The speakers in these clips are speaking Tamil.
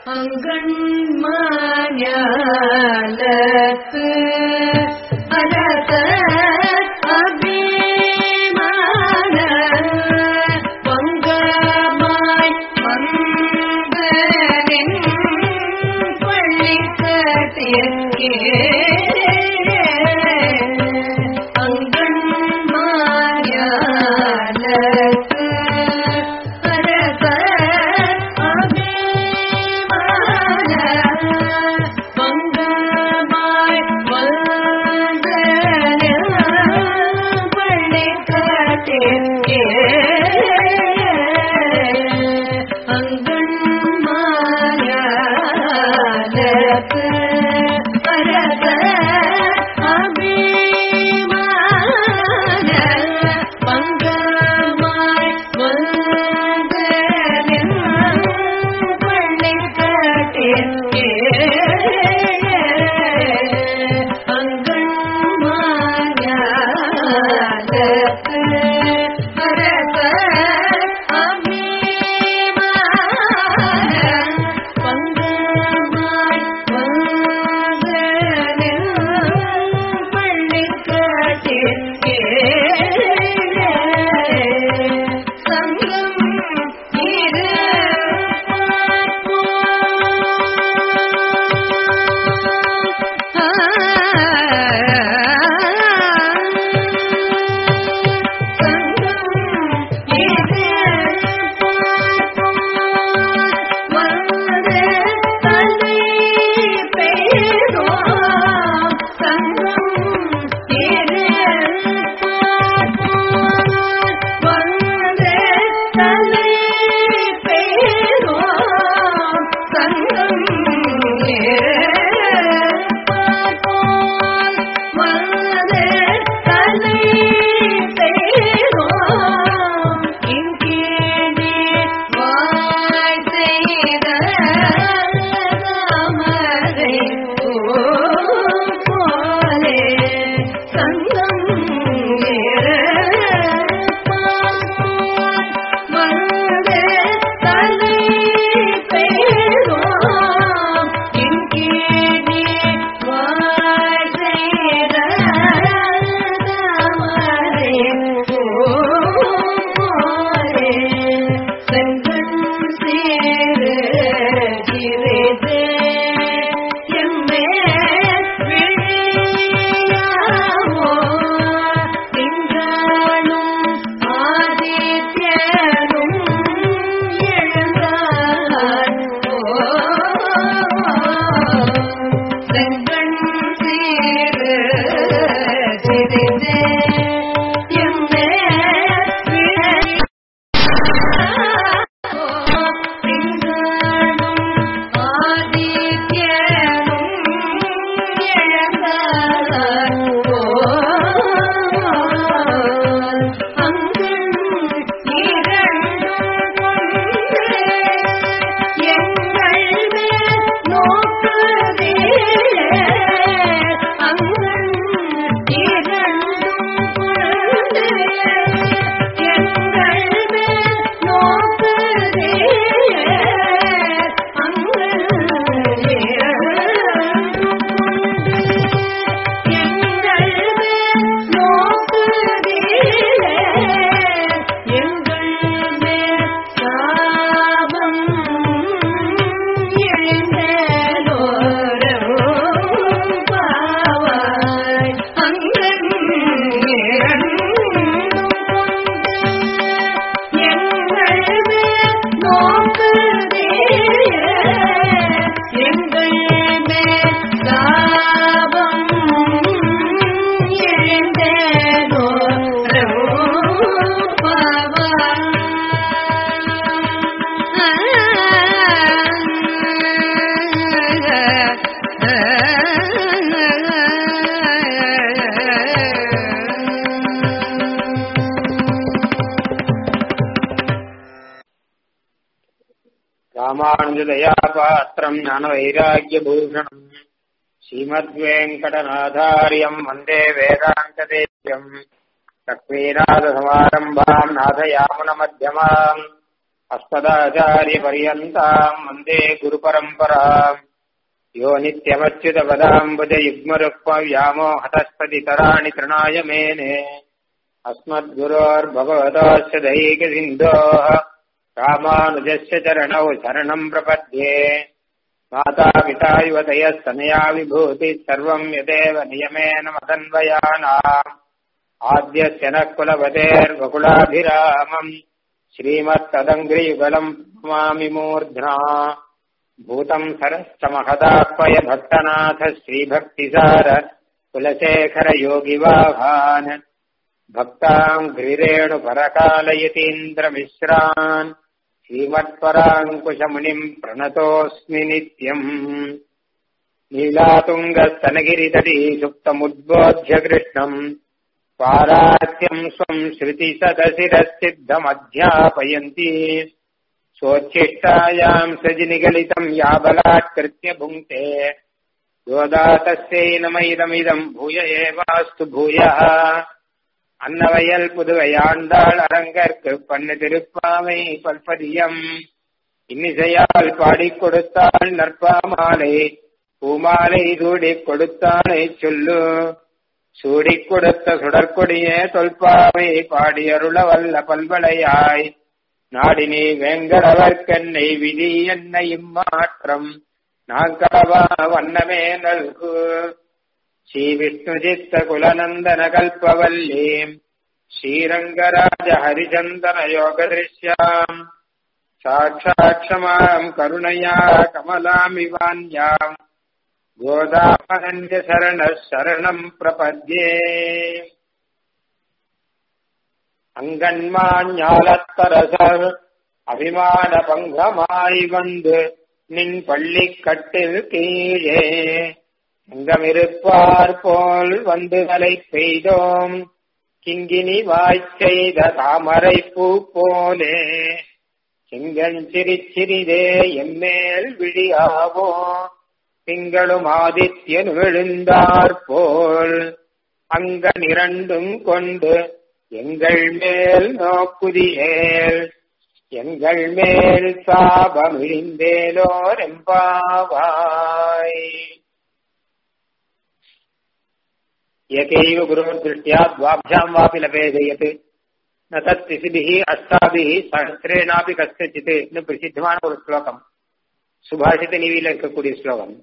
அங்கண்மாஞாலத்து அரச அபிமான பங்கமாய் வந்தனின் பள்ளிக்கட்டியற்கே அங்கண்மாஞாலத்து அரச அபிமான பங்கமாய் வந்தனின் பள்ளிக்கட்டியற்கே அங்கண்மாயாலத்து அரச அபிமான பங்கமாய் வந்தனின் பள்ளிக்கட்டிற்கே அங்கண்மாயாலத்து அரச அபிமான பங்கமாய் வந்தனின் பள்ளிக்கட்டிற்கே சங்கம் இரு ராமானுஜதயா பாத்திரம் ஞானவைராக்கியபூஷணம் ஸ்ரீமத்வேங்கடநாதாரியம் வந்தே வேதாந்ததேசியம் லக்ஷ்மீநாதசமாரம்பாம் நாதயாமுனமத்தியமாம் अस्मदाचार्यपर्यन्ताम् वन्दे गुरुपरम्पराम् यो नित्यमच्युतपदाम्बुजयुग्मरुक्मव्यामोहतस्पतितराणि तृणाय मेने अस्मद्गुरोर्भगवतोऽस्य दैकसिन्धोः रामानुजस्य चरणौ शरणम् प्रपद्ये मातापिता युवतयः सनया विभूतिः सर्वम् यदेव नियमेन मदन्वयानाम् आद्यस्य नः कुलपतेर्वकुलाभिरामम् श्रीमत्तदङ्घ्रियुगलम् मामि मूर्ध्ना भूतम् सरश्च महदाह्वय भक्तनाथ श्रीभक्तिसार कुलशेखर योगिवाहान् भक्ताम् गिरिरेणुपरकालयतीन्द्रमिश्रान् श्रीमत्पराङ्कुशमुनिम् प्रणतोऽस्मि नित्यम् नीलातुङ्गस्तनगिरितटी सुप्तमुद्बोध्य कृष्णम् पारात्यम् स्वम् श्रुतिशतशिरसिद्धमध्यापयन्ती स्वोच्छिष्टायाम् सृजिनिगलितम् या बलात्कृत्य भुङ्क्ते गोदा तस्यै नमैदमिदम् भूय एवास्तु भूयः அன்னவயல் புதுவையாண்டாள் அரங்கற்கு பண்ணு திருப்பாவை பல்பதியம் இன்னிசையால் பாடிக் கொடுத்தாள் நற்பாமாலை பூமாலை சூடிக் கொடுத்தாளை சொல்லு சூடிக் கொடுத்த சுடற்கொடியே தொல்பாவை பாடியருள வல்ல பல்வளையாய் நாடினி வேங்கடவர்க்கென்னை விதி என்ன இம்மாற்றம் நாங்கடவா வண்ணமே நல்கு श्री विष्णुचित्त कुलनन्दन कल्पवल्लीम् श्रीरङ्गराज हरिचन्दन योगदृश्याम् साक्षात् क्षमाम् करुणया कमलामिवान्याम् गोदामहन्य शरणः शरणम् प्रपद्ये அங்கன்மாஞாலத்தரசர் அபிமான பங்கமாய் வந்து நின் பள்ளிக்கட்டில் கீழே அங்கமிருப்பார் போல் வந்து கலை பெய்தோம் கிங்கினி வாய்ச்செய்த தாமரை பூ போலே செங்கன் சிரிச்சிறிதே எம்மேல் விழியாவோ திங்களும் ஆதித்யன் விழுந்தார் போல் அங்கன் இரண்டும் கொண்டு எங்கள் மேல் நோக்குதியேல் எங்கள் மேல் சாபமிழிந்தேலோர் எம்பாவாய் एकैव गुरुर्दृष्ट्या द्वाभ्याम् वापि लभेदयत् न तत् तिसिभिः अष्टाभिः सहस्रेणापि கஸ்யச்சித் இன்னும் பிரசித்தமான ஒரு ஸ்லோகம் சுபாஷித நிவியில இருக்கக்கூடிய ஸ்லோகம்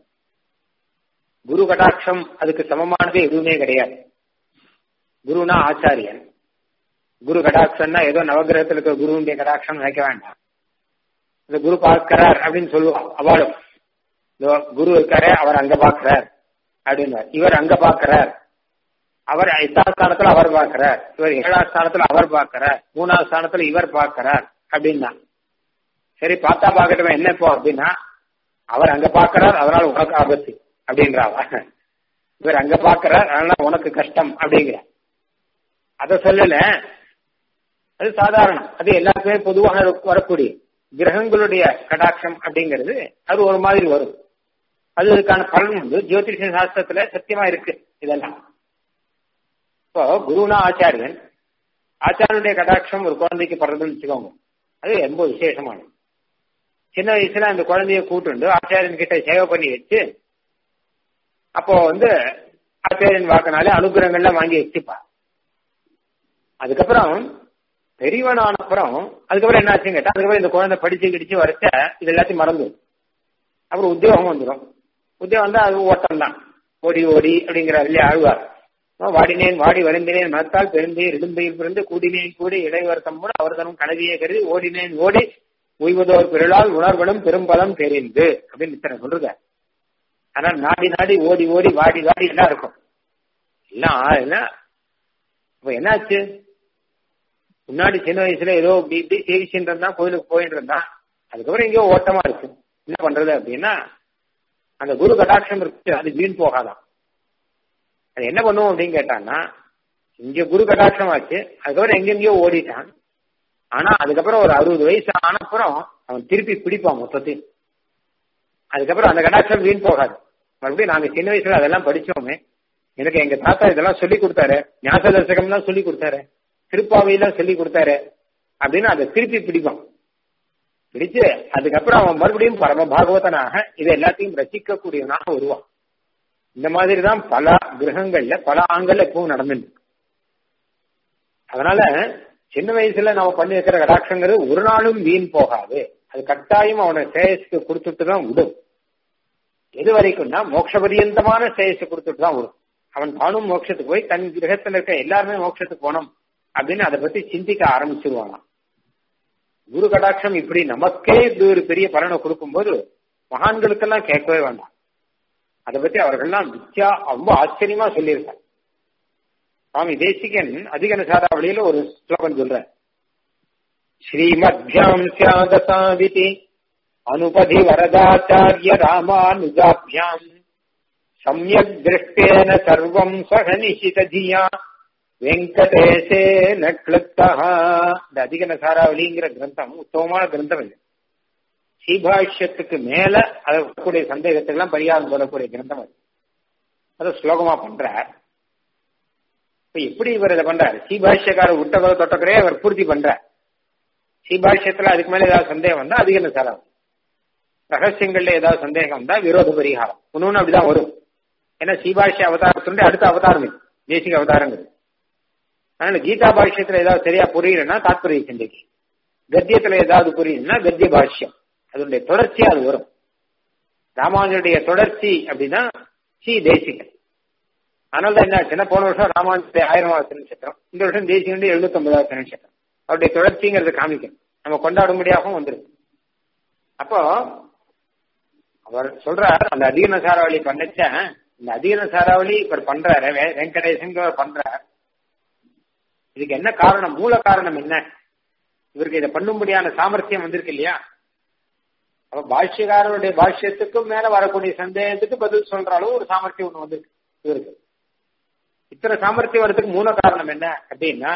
குரு கடாட்சம் அதுக்கு சமமானது எதுவுமே கிடையாது குருனா ஆச்சாரியன் குரு கடாட்சம்னா ஏதோ நவகிரகத்தில் இருக்க குருவுடைய கடாட்சம் நினைக்க வேண்டாம் இந்த குரு பார்க்கிறார் அப்படின்னு சொல்லுவான் அவளும் குரு இருக்காரு அவர் அங்க பாக்குறார் அப்படின்னு இவர் அங்க பாக்குறார் அவர் எட்டாம் ஸ்தானத்துல அவர் பார்க்கிறார் இவர் ஏழாம் ஸ்தானத்துல அவர் பார்க்கிறார் மூணாவது ஸ்தானத்துல இவர் பார்க்கிறார் அப்படின்னா சரி பார்த்தா பார்க்கட்டுமே என்ன இப்போ அப்படின்னா அவர் அங்க பார்க்கிறார் அதனால உனக்கு ஆபத்து அப்படின்றாவா இவர் அங்க பார்க்கிறார் அதனால உனக்கு கஷ்டம் அப்படிங்கிற அத சொல்லல அது சாதாரணம் அது எல்லாருக்குமே பொதுவாக வரக்கூடிய கிரகங்களுடைய கடாட்சம் அப்படிங்கிறது அது ஒரு மாதிரி வரும் அது அதுக்கான பலன் உண்டு ஜோதிஷ சாஸ்திரத்துல சத்தியமா இருக்கு இதெல்லாம் இப்போ குருனா ஆச்சாரியன் ஆச்சாரியனுடைய கடாட்சம் ஒரு குழந்தைக்கு படுறதுன்னு வச்சுக்கோங்க அது ரொம்ப விசேஷமானது சின்ன வயசுல அந்த குழந்தைய கூட்டுண்டு ஆச்சாரியன் கிட்ட சேவை பண்ணி வச்சு அப்போ வந்து ஆச்சாரியன் வாக்கினாலே அனுகிரகங்கள்லாம் வாங்கி வச்சுப்பா அதுக்கப்புறம் பெரியவனான அப்புறம் அதுக்கப்புறம் என்ன ஆச்சுன்னு கேட்டா அதுக்கப்புறம் இந்த குழந்தை படிச்சு கிடிச்சு வரைச்ச இது எல்லாத்தையும் மறந்து அப்புறம் உத்தியோகம் வந்துடும் உத்தியோகம் வந்தா அது ஓட்டம் தான் ஓடி ஓடி அப்படிங்கிறார் இல்லையா ஆழ்வார் வாடினேன் வாடி வருந்தினேன் மனத்தால் பெருந்தையில் இடும்பையில் பிறந்து கூடினேன் கூடி இடைவர்த்தம் கூட அவர் தரும் கனவியை கருதி ஓடினேன் ஓடி உய்வதோர் பிறலால் உணர்வனும் பெரும்பலம் தெரிந்து அப்படின்னு இத்தனை சொல்றத ஆனா நாடி நாடி ஓடி ஓடி வாடி வாடி எல்லாம் இருக்கும் எல்லாம் என்ன இப்ப என்னாச்சு முன்னாடி சின்ன வயசுல ஏதோ இப்படி இப்படி சேவிச்சுட்டு இருந்தா கோயிலுக்கு போயிட்டு இருந்தான் அதுக்கப்புறம் எங்கேயோ ஓட்டமா இருக்கு என்ன பண்றது அப்படின்னா அந்த குரு கடாட்சம் இருக்கு அது வீண் போகாதான் அது என்ன பண்ணுவோம் அப்படின்னு கேட்டான்னா இங்க குரு கடாட்சம் ஆச்சு அதுக்கப்புறம் எங்கெங்கயோ ஓடிட்டான் ஆனா அதுக்கப்புறம் ஒரு அறுபது வயசு ஆனப்புறம் அவன் திருப்பி பிடிப்பான் மொத்தத்தையும் அதுக்கப்புறம் அந்த கடாட்சம் வீண் போகாது மறுபடியும் நாங்க சின்ன வயசுல அதெல்லாம் படிச்சோமே எனக்கு எங்க தாத்தா இதெல்லாம் சொல்லி கொடுத்தாரு ஞாச தர்சகம்லாம் சொல்லி கொடுத்தாரு திருப்பாவையெல்லாம் சொல்லி கொடுத்தாரு அப்படின்னு அதை திருப்பி பிடிப்பான் பிடிச்சு அதுக்கப்புறம் அவன் மறுபடியும் பரம பாகவதனாக இது எல்லாத்தையும் ரசிக்கக்கூடியவனாக வருவான் இந்த மாதிரி தான் பல கிரகங்கள்ல பல ஆண்கள் எப்பவும் நடந்துட்டு அதனால சின்ன வயசுல நம்ம பண்ணி வைக்கிற கடாட்சங்கிறது ஒரு நாளும் வீண் போகாது அது கட்டாயம் அவனை சேயஸுக்கு கொடுத்துட்டு தான் விடும் எது வரைக்கும்னா மோட்ச பரியந்தமான சேயஸை கொடுத்துட்டு தான் விடும் அவன் தானும் மோட்சத்துக்கு போய் தன் கிரகத்துல இருக்க எல்லாருமே மோட்சத்துக்கு போனோம் அப்படின்னு அதை பத்தி சிந்திக்க ஆரம்பிச்சிருவானாம் குரு கடாட்சம் இப்படி நமக்கே இப்படி ஒரு பெரிய பலனை கொடுக்கும்போது மகான்களுக்கெல்லாம் கேட்கவே வேண்டாம் அதை பத்தி அவர்கள்லாம் வித்யா ரொம்ப ஆச்சரியமா சொல்லியிருக்காங்க சுவாமி தேசிகன் அதிகன சாராவளியில ஒரு ஸ்லோகம் சொல்ற ஸ்ரீமத்யாம் சியாதசாதிதி அனுபதி வரதாச்சாரிய ராமானுஜாபியாம் சமயக் திருஷ்டேன சர்வம் சக நிஷிததியா வெங்கடேசேன கிளுப்தா இந்த அதிகன சாராவளிங்கிற கிரந்தம் உத்தமமான கிரந்தம் இது ஸ்ரீபாஷ்யத்துக்கு மேல அதற்குரிய சந்தேகத்துக்கெல்லாம் பரிகாரம் சொல்லக்கூடிய கிரந்தம் அது அதை ஸ்லோகமா பண்றார் இப்ப எப்படி இவர் இதை பண்றாரு ஸ்ரீபாஷ்யக்காரர் விட்டவரை தொட்டக்கரே அவர் பூர்த்தி பண்றார் ஸ்ரீபாஷ்யத்துல அதுக்கு மேல ஏதாவது சந்தேகம் வந்தா அதிக சாரம் ரகசியங்கள்ல ஏதாவது சந்தேகம் வந்தா விரோத பரிகாரம் ஒன்னு அப்படிதான் வரும் ஏன்னா ஸ்ரீபாஷ்ய அவதாரத்துடைய அடுத்த அவதாரம் இது தேசிக அவதாரங்கிறது அதனால கீதா பாஷ்யத்துல ஏதாவது சரியா புரியலன்னா தாத்பரிய சிந்தைக்கு கத்தியத்துல ஏதாவது புரியலன்னா கத்திய பாஷ்யம் அதனுடைய தொடர்ச்சியா அது வரும் ராமானுஜனுடைய தொடர்ச்சி அப்படின்னா ஸ்ரீ தேசிகன் அதனால தான் என்ன ஆச்சுன்னா போன வருஷம் ராமானுஜனுடைய ஆயிரமாவது நட்சத்திரம் இந்த வருஷம் தேசிகனுடைய எழுநூத்தி ஒன்பதாவது நட்சத்திரம் அவருடைய தொடர்ச்சிங்கிறது காமிக்கும் நம்ம கொண்டாடும்படியாகவும் வந்துருக்கு அப்போ அவர் சொல்றார் அந்த அதிகன சாராவளி பண்ணச்ச இந்த அதிகன சாராவளி இவர் பண்றாரு வெங்கடேசன் பண்றார் இதுக்கு என்ன காரணம் மூல காரணம் என்ன இவருக்கு இதை பண்ணும்படியான சாமர்த்தியம் வந்திருக்கு இல்லையா அப்ப பாஷ்யக்காரருடைய பாஷ்யத்துக்கும் மேல வரக்கூடிய சந்தேகத்துக்கு பதில் சொல்ற அளவு ஒரு சாமர்த்தியம் ஒண்ணு வந்திருக்கு இவருக்கு இத்தனை சாமர்த்தியம் வரதுக்கு மூல காரணம் என்ன அப்படின்னா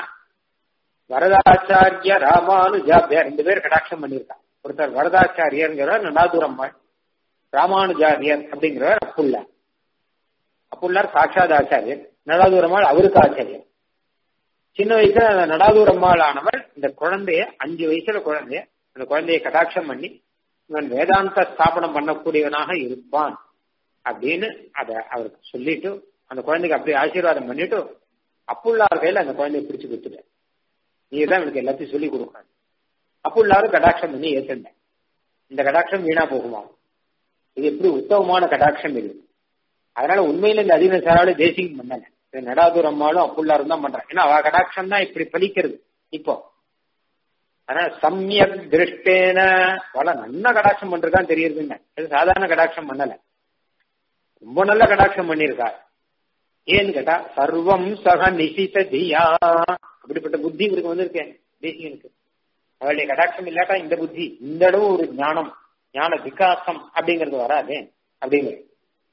வரதாச்சாரிய ராமானுஜாபியா ரெண்டு பேர் கடாட்சம் பண்ணியிருக்காங்க ஒருத்தர் வரதாச்சாரியர்ங்கிறவர் நடாதுரம்மாள் ராமானுஜாரியர் அப்படிங்கிறவர் அப்புல்லார் அப்புல்லார் சாட்சாத் ஆச்சாரியர் நடாதுரம்மாள் அவருக்கு ஆச்சாரியர் சின்ன வயசுல அந்த நடாதூரம்மாள் ஆனவர் இந்த குழந்தைய அஞ்சு வயசுல குழந்தைய அந்த குழந்தைய கடாட்சம் பண்ணி இவன் வேதாந்த ஸ்தாபனம் பண்ணக்கூடியவனாக இருப்பான் அப்படின்னு அத அவருக்கு சொல்லிட்டு அந்த குழந்தைக்கு அப்படி ஆசீர்வாதம் பண்ணிட்டு அப்புள்ளார் கையில அந்த குழந்தைய பிடிச்சு கொடுத்துட்டேன் நீ தான் எனக்கு எல்லாத்தையும் சொல்லி கொடுக்கணும் அப்புள்ளாரும் கடாட்சம் பண்ணி ஏற்றுட்டேன் இந்த கடாட்சம் வீணா போகுமா இது எப்படி உத்தமமான கடாட்சம் இது அதனால உண்மையில இந்த அதிக சாராவது தேசியம் பண்ணல நடாதூர் அம்மாலும் அப்புள்ளாரும் தான் பண்றாங்க ஏன்னா அவ கடாட்சம் தான் இப்படி பலிக்கிறது இப்போ ஆனா சமயக் திருஷ்டேன பல நல்ல கடாட்சம் பண்றதுதான் தெரியுதுங்க இது சாதாரண கடாட்சம் பண்ணல ரொம்ப நல்ல கடாட்சம் பண்ணியிருக்கார் ஏன்னு கேட்டா சர்வம் சக நிசித தியா அப்படிப்பட்ட புத்தி இவருக்கு வந்திருக்கேன் தேசியனுக்கு அவளுடைய கடாட்சம் இல்லாட்டா இந்த புத்தி இந்த அளவு ஒரு ஞானம் ஞான விகாசம் அப்படிங்கிறது வராதே அப்படிங்கிறது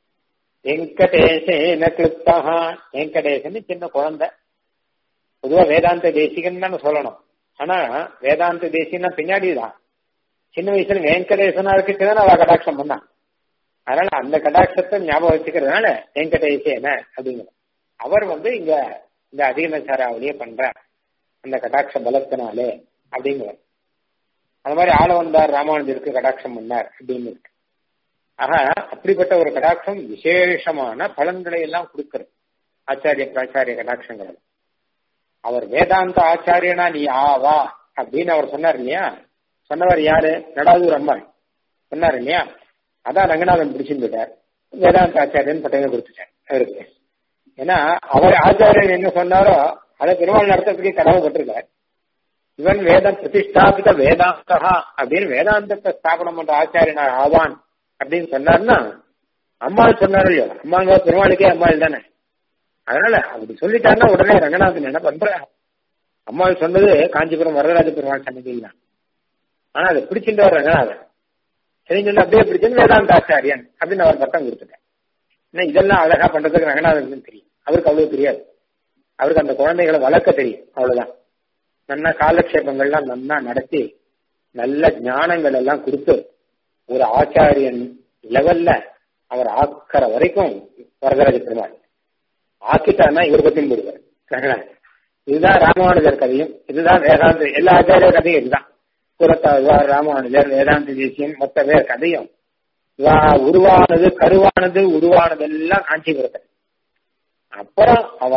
வெங்கடேசேன கிருப்தா வெங்கடேசன் சின்ன குழந்தை பொதுவா வேதாந்த தேசிகன் தான் சொல்லணும் ஆனா வேதாந்த தேசிகன்னா பின்னாடிதான் சின்ன வயசுல வெங்கடேசனா இருக்குதான் அவ கடாட்சம் பண்ணான் அதனால அந்த கடாட்சத்தை ஞாபகம் வச்சுக்கிறதுனால வெங்கடேசேன அப்படிங்கிற அவர் வந்து இங்க இந்த அதிகம சாராவளியே பண்ற அந்த கடாட்ச பலத்தினாலே அப்படிங்கிற அது மாதிரி ஆள வந்தார் ராமானுஜருக்கு கடாட்சம் பண்ணார் அப்படின்னு இருக்கு ஆக அப்படிப்பட்ட ஒரு கடாட்சம் விசேஷமான பலன்களை எல்லாம் கொடுக்கிறது ஆச்சாரிய பிராச்சாரிய கடாட்சங்கள் அவர் வேதாந்த ஆச்சாரியனா நீ ஆவா அப்படின்னு அவர் சொன்னார் இல்லையா சொன்னவர் யாரு நடாதூர் அம்மாள் சொன்னார் இல்லையா அதான் ரங்கநாதன் பிடிச்சிருந்துட்டார் வேதாந்த ஆச்சாரியன் பட்டமே கொடுத்துட்டார் அவருக்கு ஏன்னா அவர் ஆச்சாரியன் என்ன சொன்னாரோ அதை பெருமாள் நடத்தக்கூடிய கடமைப்பட்டிருக்கார் இவன் வேதம் பிரதிஷ்டாபித வேதாந்தகா அப்படின்னு வேதாந்தத்தை ஸ்தாபனம் பண்ற ஆச்சாரியனா ஆவான் அப்படின்னு சொன்னார்னா அம்மாள் சொன்னார் இல்லையோ அம்மாங்க பெருமாளுக்கே அம்மாள் தானே அதனால அப்படி சொல்லிட்டாருன்னா உடனே ரங்கநாதன் என்ன பண்ற அம்மாள் சொன்னது காஞ்சிபுரம் வரதராஜ பெருமாள் சன்னதியில் தான் ஆனா அதை பிடிச்சிட்டு ரங்கநாதன் சரி சொல்லி அப்படியே பிடிச்சது வேதாந்த ஆச்சாரியன் அப்படின்னு அவர் பட்டம் கொடுத்துட்டேன் ஏன்னா இதெல்லாம் அழகா பண்றதுக்கு ரங்கநாதனுக்கு தெரியும் அவருக்கு அவ்வளவு தெரியாது அவருக்கு அந்த குழந்தைகளை வளர்க்க தெரியும் அவ்வளவுதான் நல்லா காலக்ஷேபங்கள்லாம் நல்லா நடத்தி நல்ல ஞானங்கள் எல்லாம் கொடுத்து ஒரு ஆச்சாரியன் லெவல்ல அவர் ஆக்கிற வரைக்கும் வரதராஜ பெருமாள் ஆக்கிட்டான்னா இவர் பத்தியும் போடுவார் இதுதான் ராமானுஜர் கதையும் இதுதான் வேதாந்த எல்லா ஆச்சாரிய கதையும் இதுதான் குலத்தாழ்வார் ராமானுஜர் வேதாந்த தேசியன் மொத்த பேர் கதையும் இவா உருவானது கருவானது உருவானதெல்லாம் காஞ்சிபுரத்தில் அப்புறம் அவ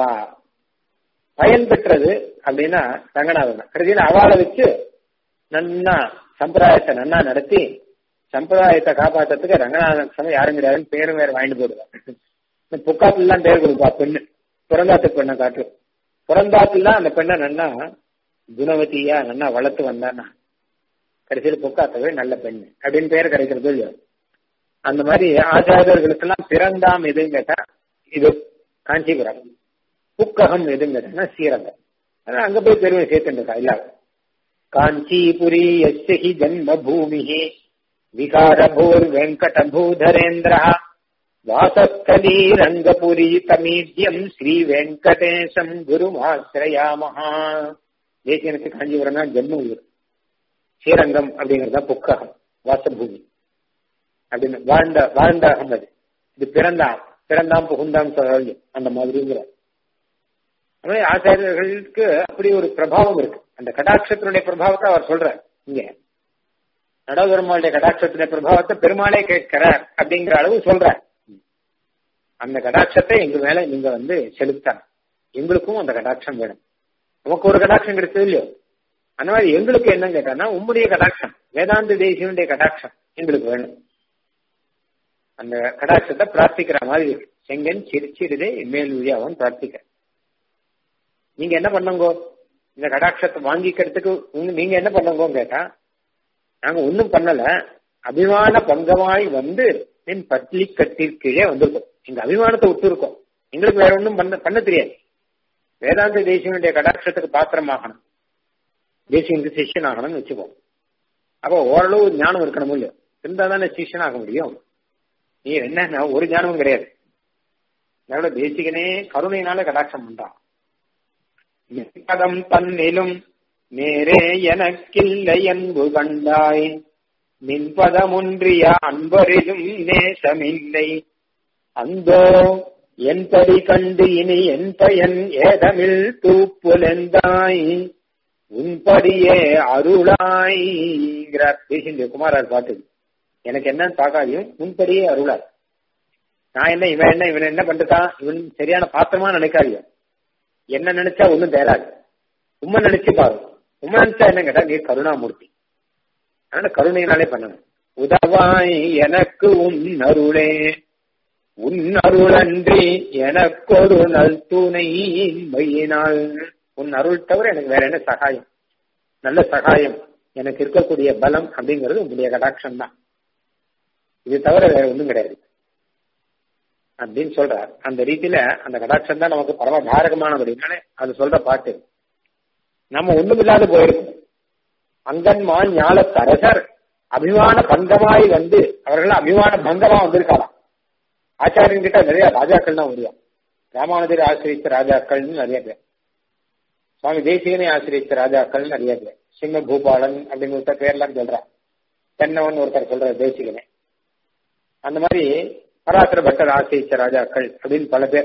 பயன் பெற்றது அப்படின்னா ரங்கநாதன் கடைசியில் அவளை வச்சு நன்னா சம்பிரதாயத்தை நன்னா நடத்தி சம்பிரதாயத்தை காப்பாத்துறதுக்கு ரங்கநாதன் சமயம் யாரும் கிடையாதுன்னு பேரும் வேற வாங்கிட்டு போடுவார் இந்த புக்காத்துலாம் பேர் கொடுப்பா பெண்ணு புறந்தாத்து பெண்ணை காட்டு புறந்தாத்துலாம் அந்த பெண்ணை நன்னா குணவதியா நன்னா வளர்த்து வந்தானா கடைசியில் புக்காத்தவே நல்ல பெண் அப்படின்னு பேர் கிடைக்கிறது இல்லையோ அந்த மாதிரி ஆச்சாரியர்களுக்கெல்லாம் பிறந்தாம் எதுன்னு கேட்டா இது காஞ்சிபுரம் புக்ககம் எதுன்னு கேட்டா ஸ்ரீரங்கம் அதனால அங்க போய் பெருமை சேர்த்துருக்கா எல்லாரும் காஞ்சிபுரி எஸ்ஹி ஜன்ம பூமி விகாரபூர் வெங்கடபூதரேந்திர வாசஸ்தலீ ரங்கபுரி தமீத்யம் ஸ்ரீ வெங்கடேசம் குருமாசிரயாமஹா தேசியனுக்கு காஞ்சிபுரம் தான் ஜென்ம ஊர் ஸ்ரீரங்கம் அப்படிங்கிறது தான் புக்ககம் வாசபூமி அப்படின்னு வாழ்ந்த வாழ்ந்த அகமது இது பிறந்தாம் பிறந்தாம் புகுந்தாம் சொல்ல அந்த மாதிரிங்கிற அதனால ஆச்சாரியர்களுக்கு அப்படி ஒரு பிரபாவம் இருக்கு அந்த கடாட்சத்தினுடைய பிரபாவத்தை அவர் சொல்றார் இங்க நடவருமாளுடைய கடாட்சத்தினுடைய பிரபாவத்தை பெருமாளே கேட்கிறார் அப்படிங்கிற அளவு சொல்றார் அந்த கடாட்சத்தை எங்க மேல நீங்க வந்து செலுத்தணும் எங்களுக்கும் அந்த கடாட்சம் வேணும் நமக்கு ஒரு கடாட்சம் கிடைச்சது இல்லையோ அந்த மாதிரி எங்களுக்கு என்ன கேட்டான்னா உம்முடைய கடாட்சம் வேதாந்த தேசியனுடைய கடாட்சம் எங்களுக்கு வேணும் அந்த கடாட்சத்தை பிரார்த்திக்கிற மாதிரி இருக்கு செங்கன் சிரிச்சிருதே மேல் வழியாவும் பிரார்த்திக்க நீங்க என்ன பண்ணுங்கோ இந்த கடாட்சத்தை வாங்கிக்கிறதுக்கு நீங்க என்ன பண்ணுங்கோன்னு கேட்டா நாங்க ஒன்னும் பண்ணல அபிமான பங்கமாய் வந்து என் பட்லி கட்டிற்கீழே வந்திருக்கோம் எங்க அபிமானத்தை விட்டு இருக்கோம் எங்களுக்கு வேற ஒன்றும் பண்ண பண்ண தெரியாது வேதாந்த தேசியனுடைய கடாட்சத்துக்கு பாத்திரமாகணும் தேசியனுக்கு சிஷ்யன் ஆகணும்னு வச்சுப்போம் அப்போ ஓரளவு ஞானம் இருக்கணும் இல்லையோ இருந்தா தானே சிஷ்யன் ஆக முடியும் நீ என்ன ஒரு ஞானமும் கிடையாது அதோட தேசிகனே கருணையினால கடாட்சம் பண்றான் பதம் தன்னிலும் நேரே எனக்கில்லை அன்பு கண்டாய் நின்பதமுன்றிய அன்பரிலும் நேசமில்லை அந்தோ என்படி கண்டு இனி என் பயன் ஏதமில் தூப்புலெந்தாய் உன்படியே அருளாய்ங்கிறார் பேசிங்க குமாரார் பாட்டு எனக்கு என்னன்னு பார்க்காதையும் உன்படியே அருளாய் நான் என்ன இவன் என்ன இவன் என்ன பண்றான் இவன் சரியான பாத்திரமா நினைக்காதியோ என்ன நினைச்சா ஒண்ணும் தேராது உண்மை நினைச்சு பாரு உண்மை நினைச்சா என்ன கேட்டா நீ கருணாமூர்த்தி அதனால கருணையினாலே பண்ணணும் உதவாய் எனக்கு உன் அருளே உன் அருளன்றி எனக்கொரு நல் துணை மையினால் உன் அருள் தவிர எனக்கு வேற என்ன சகாயம் நல்ல சகாயம் எனக்கு இருக்கக்கூடிய பலம் அப்படிங்கிறது உங்களுடைய கடாட்சம் தான் இது தவிர வேற ஒண்ணும் கிடையாது அப்படின்னு சொல்றார் அந்த ரீதியில அந்த கடாட்சம் தான் நமக்கு பரம தாரகமானபடினாலே அது சொல்ற பாட்டு நம்ம ஒண்ணும் இல்லாத போயிருக்கோம் அங்கன்மா ஞாலத்தரசர் அபிமான பங்கமாய் வந்து அவர்கள் அபிமான பங்கமா வந்திருக்கலாம் ஆச்சாரியன் கிட்ட நிறைய ராஜாக்கள் தான் வருவா ராமானுஜரை ஆசிரியத்த ராஜாக்கள்னு நிறைய பேர் சுவாமி தேசிகனை ஆசிரியத்த ராஜாக்கள் நிறைய பேர் சிம்ம பூபாலன் அப்படின்னு ஒருத்தர் பேர்லாம் சொல்றான் தென்னவன் ஒருத்தர் சொல்ற தேசிகனை அந்த மாதிரி பராசர பட்டர் ஆசிரிச்ச ராஜாக்கள் அப்படின்னு பல பேர்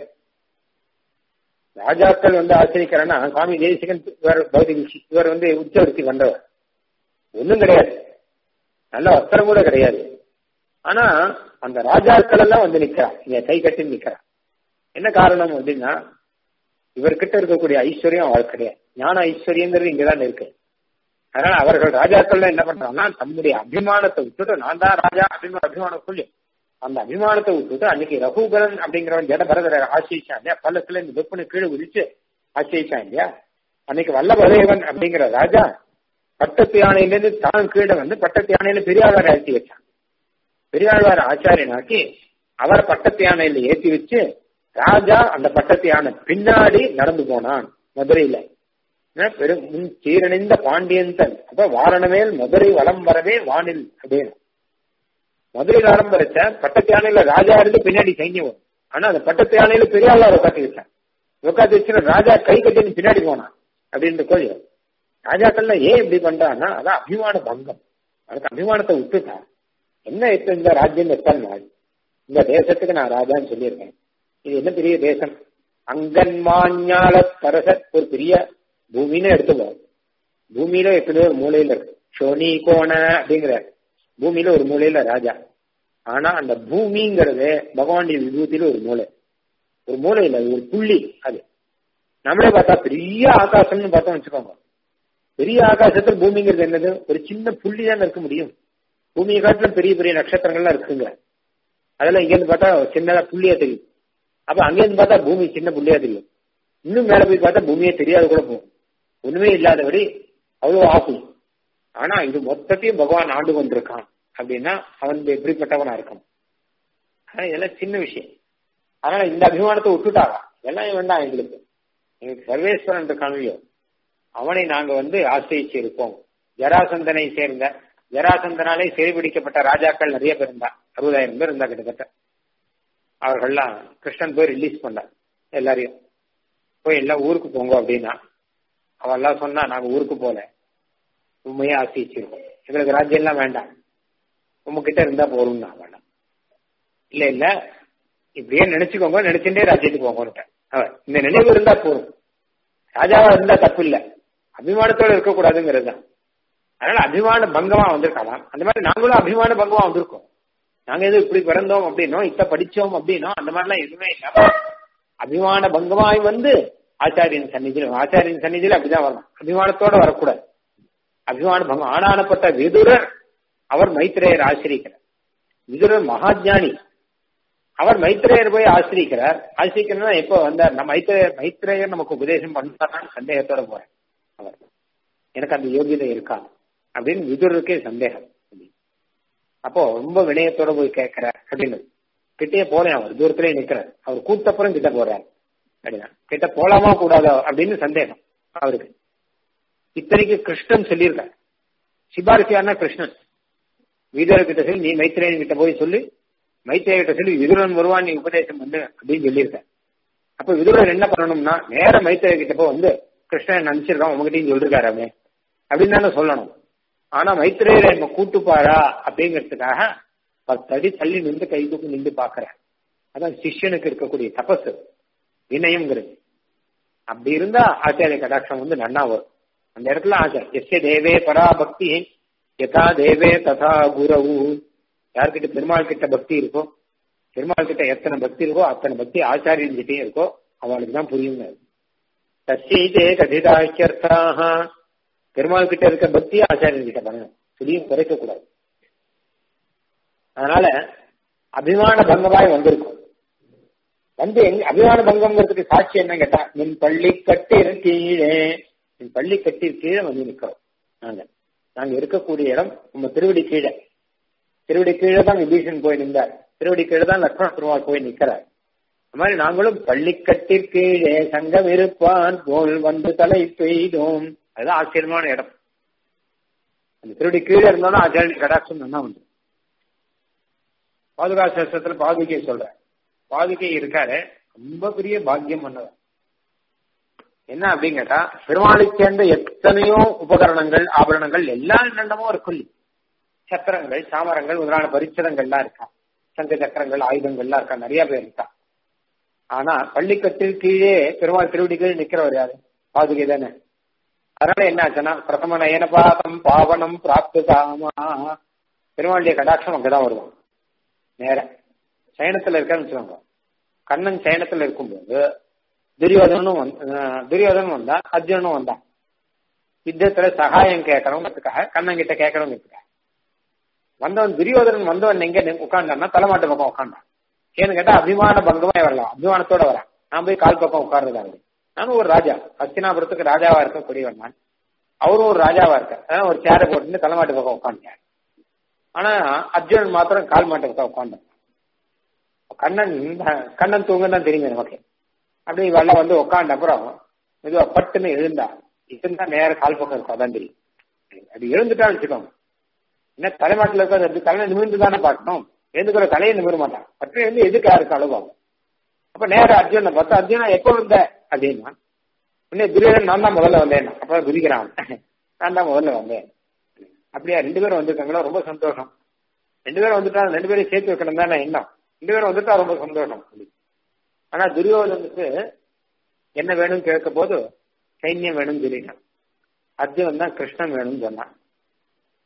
ராஜாக்கள் வந்து ஆசிரிக்கிறன்னா சுவாமி தேசிகன் இவர் பௌதிக இவர் வந்து உச்சவர்த்தி வந்தவர் ஒன்றும் கிடையாது நல்ல வஸ்திரம் கூட கிடையாது ஆனா அந்த ராஜாக்கள் எல்லாம் வந்து நிக்கிறா இங்க கை கட்டி நிக்கிறா என்ன காரணம் அப்படின்னா இவர்கிட்ட இருக்கக்கூடிய ஐஸ்வர்யம் அவள் கிடையாது ஞான ஐஸ்வர்யங்கிறது இங்கதான் இருக்கு அதனால அவர்கள் ராஜாக்கள்லாம் என்ன பண்றாங்கன்னா தம்முடைய அபிமானத்தை விட்டுட்டு நான் தான் ராஜா அப்படின்னு ஒரு அபிமானம் சொல்லி அந்த அபிமானத்தை விட்டுட்டு அன்னைக்கு ரகுகரன் அப்படிங்கிறவன் ஜட பரதரை ஆசிரிச்சான் இல்லையா பல்லத்துல இந்த வெப்பனு கீழே விரிச்சு ஆசிரிச்சான் இல்லையா அன்னைக்கு வல்லபதேவன் அப்படிங்கிற ராஜா பட்டத்து யானையிலிருந்து தான் கீழே வந்து பட்டத்து யானையில பெரியாழ்வாரை ஏற்றி வச்சான் பெரியாழ்வார் ஆச்சாரியனாக்கி அவர் பட்டத்து யானையில ஏற்றி வச்சு ராஜா அந்த பட்டத்து யானை பின்னாடி நடந்து போனான் மதுரையில பெரும் முன் சீரணிந்த பாண்டியன் தன் அப்ப வாரணமேல் மதுரை வளம் வரவே வானில் அப்படின்னு மதுரையில் ஆரம்பிச்ச பட்டத்து யானையில ராஜா இருந்து பின்னாடி சைன்யம் வரும் ஆனா அந்த பட்டத்து யானையில பெரியாழ்வார் உட்காந்து வச்சான் உட்காந்து வச்சுன்னா ராஜா கை கட்டி பின்னாடி போனான் அப்படின்ற கோழி ராஜாக்கள்ல ஏன் இப்படி பண்றான்னா அதான் அபிமான பங்கம் அதுக்கு அபிமானத்தை விட்டுட்டான் என்ன இப்ப இந்த ராஜ்யம் எத்தனை நாள் இந்த தேசத்துக்கு நான் ராஜான்னு சொல்லியிருக்கேன் இது என்ன பெரிய தேசம் அங்கன்மாஞால தரச ஒரு பெரிய பூமின்னு எடுத்துப்போம் பூமியில எத்தனையோ ஒரு மூலையில இருக்கு ஷோனி கோண அப்படிங்கிற பூமியில ஒரு மூலையில ராஜா ஆனா அந்த பூமிங்கிறது பகவானுடைய விபூதியில ஒரு மூலை ஒரு மூலை இல்ல அது ஒரு புள்ளி அது நம்மளே பார்த்தா பெரிய ஆகாசம்னு பார்த்தோம் வச்சுக்கோங்க பெரிய ஆகாசத்துல பூமிங்கிறது என்னது ஒரு சின்ன புள்ளி தான் இருக்க முடியும் பூமியை காட்டிலும் பெரிய பெரிய நட்சத்திரங்கள்லாம் இருக்குங்க அதெல்லாம் இங்க இருந்து பார்த்தா சின்னதா புள்ளியா தெரியும் அப்ப அங்கிருந்து பார்த்தா பூமி சின்ன புள்ளியா தெரியும் இன்னும் மேல போய் பார்த்தா பூமியே தெரியாத கூட போகும் ஒண்ணுமே இல்லாதபடி அவ்வளவு ஆகும் ஆனா இது மொத்தத்தையும் பகவான் ஆண்டு கொண்டிருக்கான் அப்படின்னா அவன் எப்படிப்பட்டவனா இருக்கணும் ஆனா இதெல்லாம் சின்ன விஷயம் அதனால இந்த அபிமானத்தை விட்டுட்டாரா இதெல்லாம் வேண்டாம் எங்களுக்கு எங்களுக்கு சர்வேஸ்வரன் இருக்கானோ அவனை நாங்க வந்து ஆசிரியிச்சு இருப்போம் ஜராசந்தனை சேர்ந்த ஜராசந்தனாலே சிறைபிடிக்கப்பட்ட ராஜாக்கள் நிறைய பேர் இருந்தா அறுபதாயிரம் பேர் இருந்தா கிட்டத்தட்ட அவர்கள்லாம் கிருஷ்ணன் போய் ரிலீஸ் பண்ணார் எல்லாரையும் போய் எல்லாம் ஊருக்கு போங்க அப்படின்னா அவெல்லாம் சொன்னா நாங்க ஊருக்கு போல உண்மையா ஆசிச்சிருக்கோம் எங்களுக்கு ராஜ்யம் எல்லாம் வேண்டாம் உங்ககிட்ட இருந்தா போறோம்னா வேண்டாம் இல்ல இல்ல இப்படியே நினைச்சுக்கோங்க நினைச்சுட்டே ராஜ்யத்துக்கு போங்க அவர் இந்த நினைவு இருந்தா போதும் ராஜாவா இருந்தா தப்பு இல்ல அபிமானத்தோட இருக்கக்கூடாதுங்கிறது தான் அதனால அபிமான பங்கமா வந்திருக்கலாம் அந்த மாதிரி நாங்களும் அபிமான பங்கமா வந்திருக்கோம் நாங்க எதுவும் இப்படி பிறந்தோம் அப்படின்னோ இப்ப படிச்சோம் அப்படின்னோ அந்த மாதிரிலாம் எதுவுமே இல்லாம அபிமான பங்கமாய் வந்து ஆச்சாரியன் சந்நிதியில் ஆச்சாரியன் சந்நிதியில் அப்படிதான் வரணும் அபிமானத்தோட வரக்கூடாது அபிமான பங்கம் ஆனானப்பட்ட விதுரர் அவர் மைத்திரேயர் ஆசிரிக்கிறார் விதுரர் மகாஜானி அவர் மைத்திரேயர் போய் ஆசிரிக்கிறார் ஆசிரிக்கிறதா எப்போ வந்தார் நம்ம மைத்திரேயர் மைத்திரேயர் நமக்கு உபதேசம் பண்ணாரான்னு சந்தேகத்தோட போறேன் அவர் எனக்கு அந்த யோகியதை இருக்கா அப்படின்னு விதுரருக்கே சந்தேகம் அப்போ ரொம்ப வினயத்தோட போய் கேட்கிறார் அப்படின்னு கிட்டே போறேன் அவர் தூரத்திலே நிக்கிறார் அவர் கூட்டப்புறம் கிட்ட போறார் அப்படின்னா கிட்ட போலாமா கூடாதோ அப்படின்னு சந்தேகம் அவருக்கு இத்தனைக்கு கிருஷ்ணன் சொல்லியிருக்கார் சிபாரிசு யாருன்னா கிருஷ்ணன் விதுரர் கிட்ட சொல்லி நீ மைத்திரேயன் கிட்ட போய் சொல்லி மைத்திரேய கிட்ட சொல்லி விதுரன் வருவான் நீ உபதேசம் பண்ணு அப்படின்னு சொல்லியிருக்க அப்ப விதுரர் என்ன பண்ணணும்னா நேர மைத்திரேய கிட்ட போய் வந்து கிருஷ்ணன் நினைச்சிருக்கான் உங்ககிட்டயும் சொல்லிருக்காராமே அப்படின்னு தானே சொல்லணும் ஆனா மைத்திரேயரை நம்ம கூட்டுப்பாரா அப்படிங்கிறதுக்காக பத்தடி தள்ளி நின்று கை தூக்கி நின்று பாக்குறேன் அதான் சிஷ்யனுக்கு இருக்கக்கூடிய தபசு வினயம்ங்கிறது அப்படி இருந்தா ஆச்சாரிய கடாட்சம் வந்து நன்னா வரும் அந்த இடத்துல ஆச்சாரம் எஸ்ய தேவே பராபக்தி யதா தேவே ததா குரவு யார்கிட்ட பெருமாள் கிட்ட பக்தி இருக்கோ பெருமாள் கிட்ட எத்தனை பக்தி இருக்கோ அத்தனை பக்தி ஆச்சாரியன் கிட்டே இருக்கோ அவளுக்கு தான் புரியுங்க தஸ்யைதே கதிதாக்கியர்த்தாக பெருமாள் கிட்ட இருக்க பக்தி ஆச்சாரியன் கிட்ட பண்ணணும் துளியும் குறைக்க கூடாது அதனால அபிமான பங்கமாய் வந்திருக்கும் வந்து எங்க அபிமான பங்கம்ங்கிறதுக்கு சாட்சி என்ன கேட்டா நின் பள்ளி கட்டிரு கீழே நின் பள்ளி கட்டி கீழே வந்து நிக்கிறோம் நாங்க நாங்க இருக்கக்கூடிய இடம் நம்ம திருவடி கீழே திருவடி கீழே தான் விபீஷன் போய் நின்றார் திருவடி கீழே தான் லக்ஷ்மண பெருமாள் போய் நிக்கிறார் அந்த மாதிரி நாங்களும் பள்ளிக்கட்டிற் கீழே சங்கம் இருப்பான் போல் வந்து தலை பெய்தோம் அதுதான் ஆச்சரியமான இடம் அந்த திருவடி கீழே இருந்தோம்னா ஆச்சாரிய கடாட்சம் நல்லா உண்டு பாதுகா சாஸ்திரத்துல பாதுகை சொல்ற பாதுகை இருக்காரு ரொம்ப பெரிய பாக்கியம் பண்ணவர் என்ன அப்படின்னு கேட்டா பெருமாளைச் சேர்ந்த எத்தனையோ உபகரணங்கள் ஆபரணங்கள் எல்லா என்னென்னமோ இருக்குல்லி சக்கரங்கள் சாமரங்கள் முதலான பரிச்சதங்கள்லாம் இருக்கா சங்க சக்கரங்கள் ஆயுதங்கள்லாம் இருக்கா நிறைய பேர் இருக்கா ஆனா பள்ளிக்கட்டில் கீழே பெருமாள் திருவடி கீழே நிக்கிறவர் யாரு பாதுகை தானே அதனால என்ன ஆச்சுன்னா பிரதம நயன பாதம் பாவனம் பிராப்து காமா பெருமாளுடைய கடாட்சம் அங்கதான் வருவாங்க நேர சயனத்துல இருக்கான்னு வச்சுக்கோங்க கண்ணன் சயனத்துல இருக்கும்போது துரியோதனும் துரியோதனும் வந்தான் அர்ஜுனனும் வந்தான் யுத்தத்துல சகாயம் கேட்கணுங்கிறதுக்காக கண்ணன் கிட்ட கேட்கணுங்கிறதுக்காக வந்தவன் துரியோதனன் வந்தவன் எங்க உட்காண்டான்னா தலைமாட்டு பக்கம் உட்காண்டான் ஏன்னு கேட்டா அபிமான பங்கமே வரலாம் அபிமானத்தோட வரான் நான் போய் கால் பக்கம் உட்கார்றதா அவரு நானும் ஒரு ராஜா ஹஸ்தினாபுரத்துக்கு ராஜாவா இருக்கக்கூடியவன் நான் அவரும் ஒரு ராஜாவா இருக்கார் அதான் ஒரு சேரை போட்டு தலைமாட்டு பக்கம் உட்காந்துட்டார் ஆனா அர்ஜுனன் மாத்திரம் கால் மாட்டு பக்கம் உட்காந்தான் கண்ணன் கண்ணன் தூங்க தான் தெரியுங்க நமக்கு அப்படி வெள்ளம் வந்து உட்காந்த அப்புறம் மெதுவா பட்டுன்னு எழுந்தா இருந்தா நேர கால் பக்கம் இருக்கும் அதான் தெரியும் அது எழுந்துட்டா வச்சுக்கோங்க என்ன தலைமாட்டில் இருக்காது அப்படி தலை நிமிர்ந்து தானே பார்க்கணும் எழுந்துக்கிற தலையை நிமிர மாட்டான் பட்டு எழுந்து எதுக்கு யாருக்கு அழுவாங்க அப்ப நேர அர்ஜுனை பார்த்தா அர்ஜுனா எப்போ வந்த அப்படின்னா உடனே துரியோதன் நான் தான் முதல்ல வந்தேன் அப்ப குதிக்கிறான் நான் தான் முதல்ல வந்தேன் அப்படியா ரெண்டு பேரும் வந்திருக்காங்களோ ரொம்ப சந்தோஷம் ரெண்டு பேரும் வந்துட்டா ரெண்டு பேரும் சேர்த்து வைக்கணும் தானே எண்ணம் ரெண்டு பேரும் வந்துட்டா ரொம்ப சந்தோஷம் ஆனா துரியோதனுக்கு என்ன வேணும்னு கேட்க போது சைன்யம் வேணும்னு சொல்லிட்டான் அர்ஜுனன் தான் கிருஷ்ணன் வேணும்னு சொன்னான்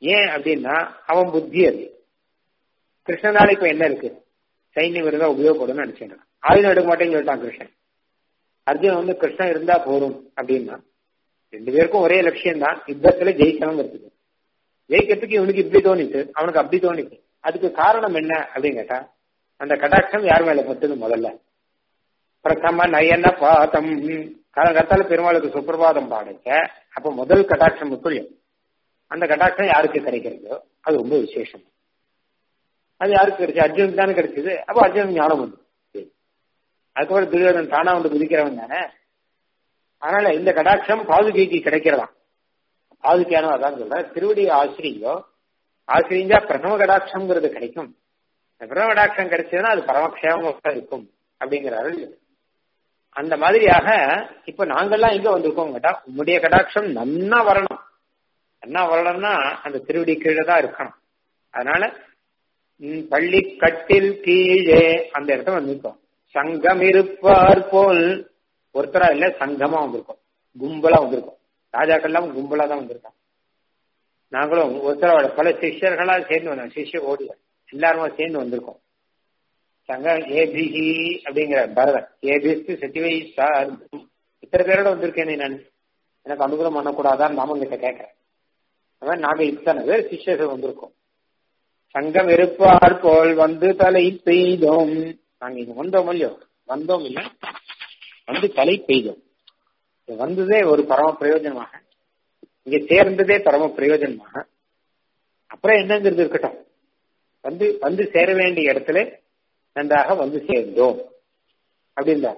ஏன் அப்படின்னா அவன் புத்தி அது கிருஷ்ணனால இப்ப என்ன இருக்கு சைன்யம் இருந்தா உபயோகப்படும் நினைச்சிருக்கான் ஆயுதம் எடுக்க மாட்டேன்னு சொல்லிட்டான் கிருஷ்ணன் அர்ஜுன் வந்து கிருஷ்ணன் இருந்தா போதும் அப்படின்னா ரெண்டு பேருக்கும் ஒரே லட்சியம் தான் யுத்தத்துல ஜெயிக்கணுங்கிறதுக்கு ஜெயிக்கிறதுக்கு இவனுக்கு இப்படி தோணிட்டு அவனுக்கு அப்படி தோணிட்டு அதுக்கு காரணம் என்ன அப்படின்னு கேட்டா அந்த கடாட்சம் யார் மேல பட்டுது முதல்ல பிரதம நயன பாதம் காலகத்தால பெருமாளுக்கு சுப்பிரபாதம் பாடுங்க அப்ப முதல் கடாட்சம் முக்கியம் அந்த கடாட்சம் யாருக்கு கிடைக்கிறதோ அது ரொம்ப விசேஷம் அது யாருக்கு கிடைச்சு அர்ஜுனுக்கு தானே கிடைச்சது அப்ப அர்ஜுனுக்கு ஞானம் வந்து அதுக்கப்புறம் துரியோதன் தானா வந்து குதிக்கிறவன் தானே அதனால இந்த கடாட்சம் பாதுகைக்கு கிடைக்கிறதாம் பாதுகையானோ அதான் சொல்ற திருவடி ஆசிரியோ ஆசிரியஞ்சா பிரதம கடாட்சம்ங்கிறது கிடைக்கும் பிரதம கடாட்சம் கிடைச்சதுன்னா அது பரமக்ஷேமமாக இருக்கும் அப்படிங்கிறாரு அந்த மாதிரியாக இப்ப நாங்கெல்லாம் எங்க வந்திருக்கோம் கேட்டா உம்முடைய கடாட்சம் நன்னா வரணும் நன்னா வரணும்னா அந்த திருவடி கீழே தான் இருக்கணும் அதனால பள்ளி கட்டில் கீழே அந்த இடத்துல வந்திருக்கோம் சங்கம் இருப்பார் போல் ஒருத்தரா இல்ல சங்கமா வந்திருக்கோம் கும்பலா வந்திருக்கோம் ராஜாக்கள்லாம் கும்பலா தான் வந்திருக்காங்க நாங்களும் ஒருத்தரோட பல சிஷ்யர்களா சேர்ந்து வந்தோம் சிஷ்ய ஓடிகள் எல்லாருமா சேர்ந்து வந்திருக்கோம் சங்க ஏபிஹி அப்படிங்கிற பரதன் ஏபிஸ்து சத்திவை சார் இத்தனை பேரோட வந்திருக்கேன் நான் எனக்கு அனுகூலம் பண்ணக்கூடாதான் நாம கிட்ட கேட்கிறேன் அவன் நாங்க இத்தனை பேர் சிஷ்யர்கள் வந்திருக்கோம் சங்கம் இருப்பார் போல் வந்து தலை பெய்தோம் நாங்க இங்க வந்தோம் இல்லையோ வந்தோம் இல்ல வந்து தலை பெய்தோம் வந்ததே ஒரு பரம பிரயோஜனமாக இங்க சேர்ந்ததே பரம பிரயோஜனமாக அப்புறம் என்னங்கிறது இருக்கட்டும் வந்து வந்து சேர வேண்டிய இடத்துல நன்றாக வந்து சேர்ந்தோம் அப்படின்றார்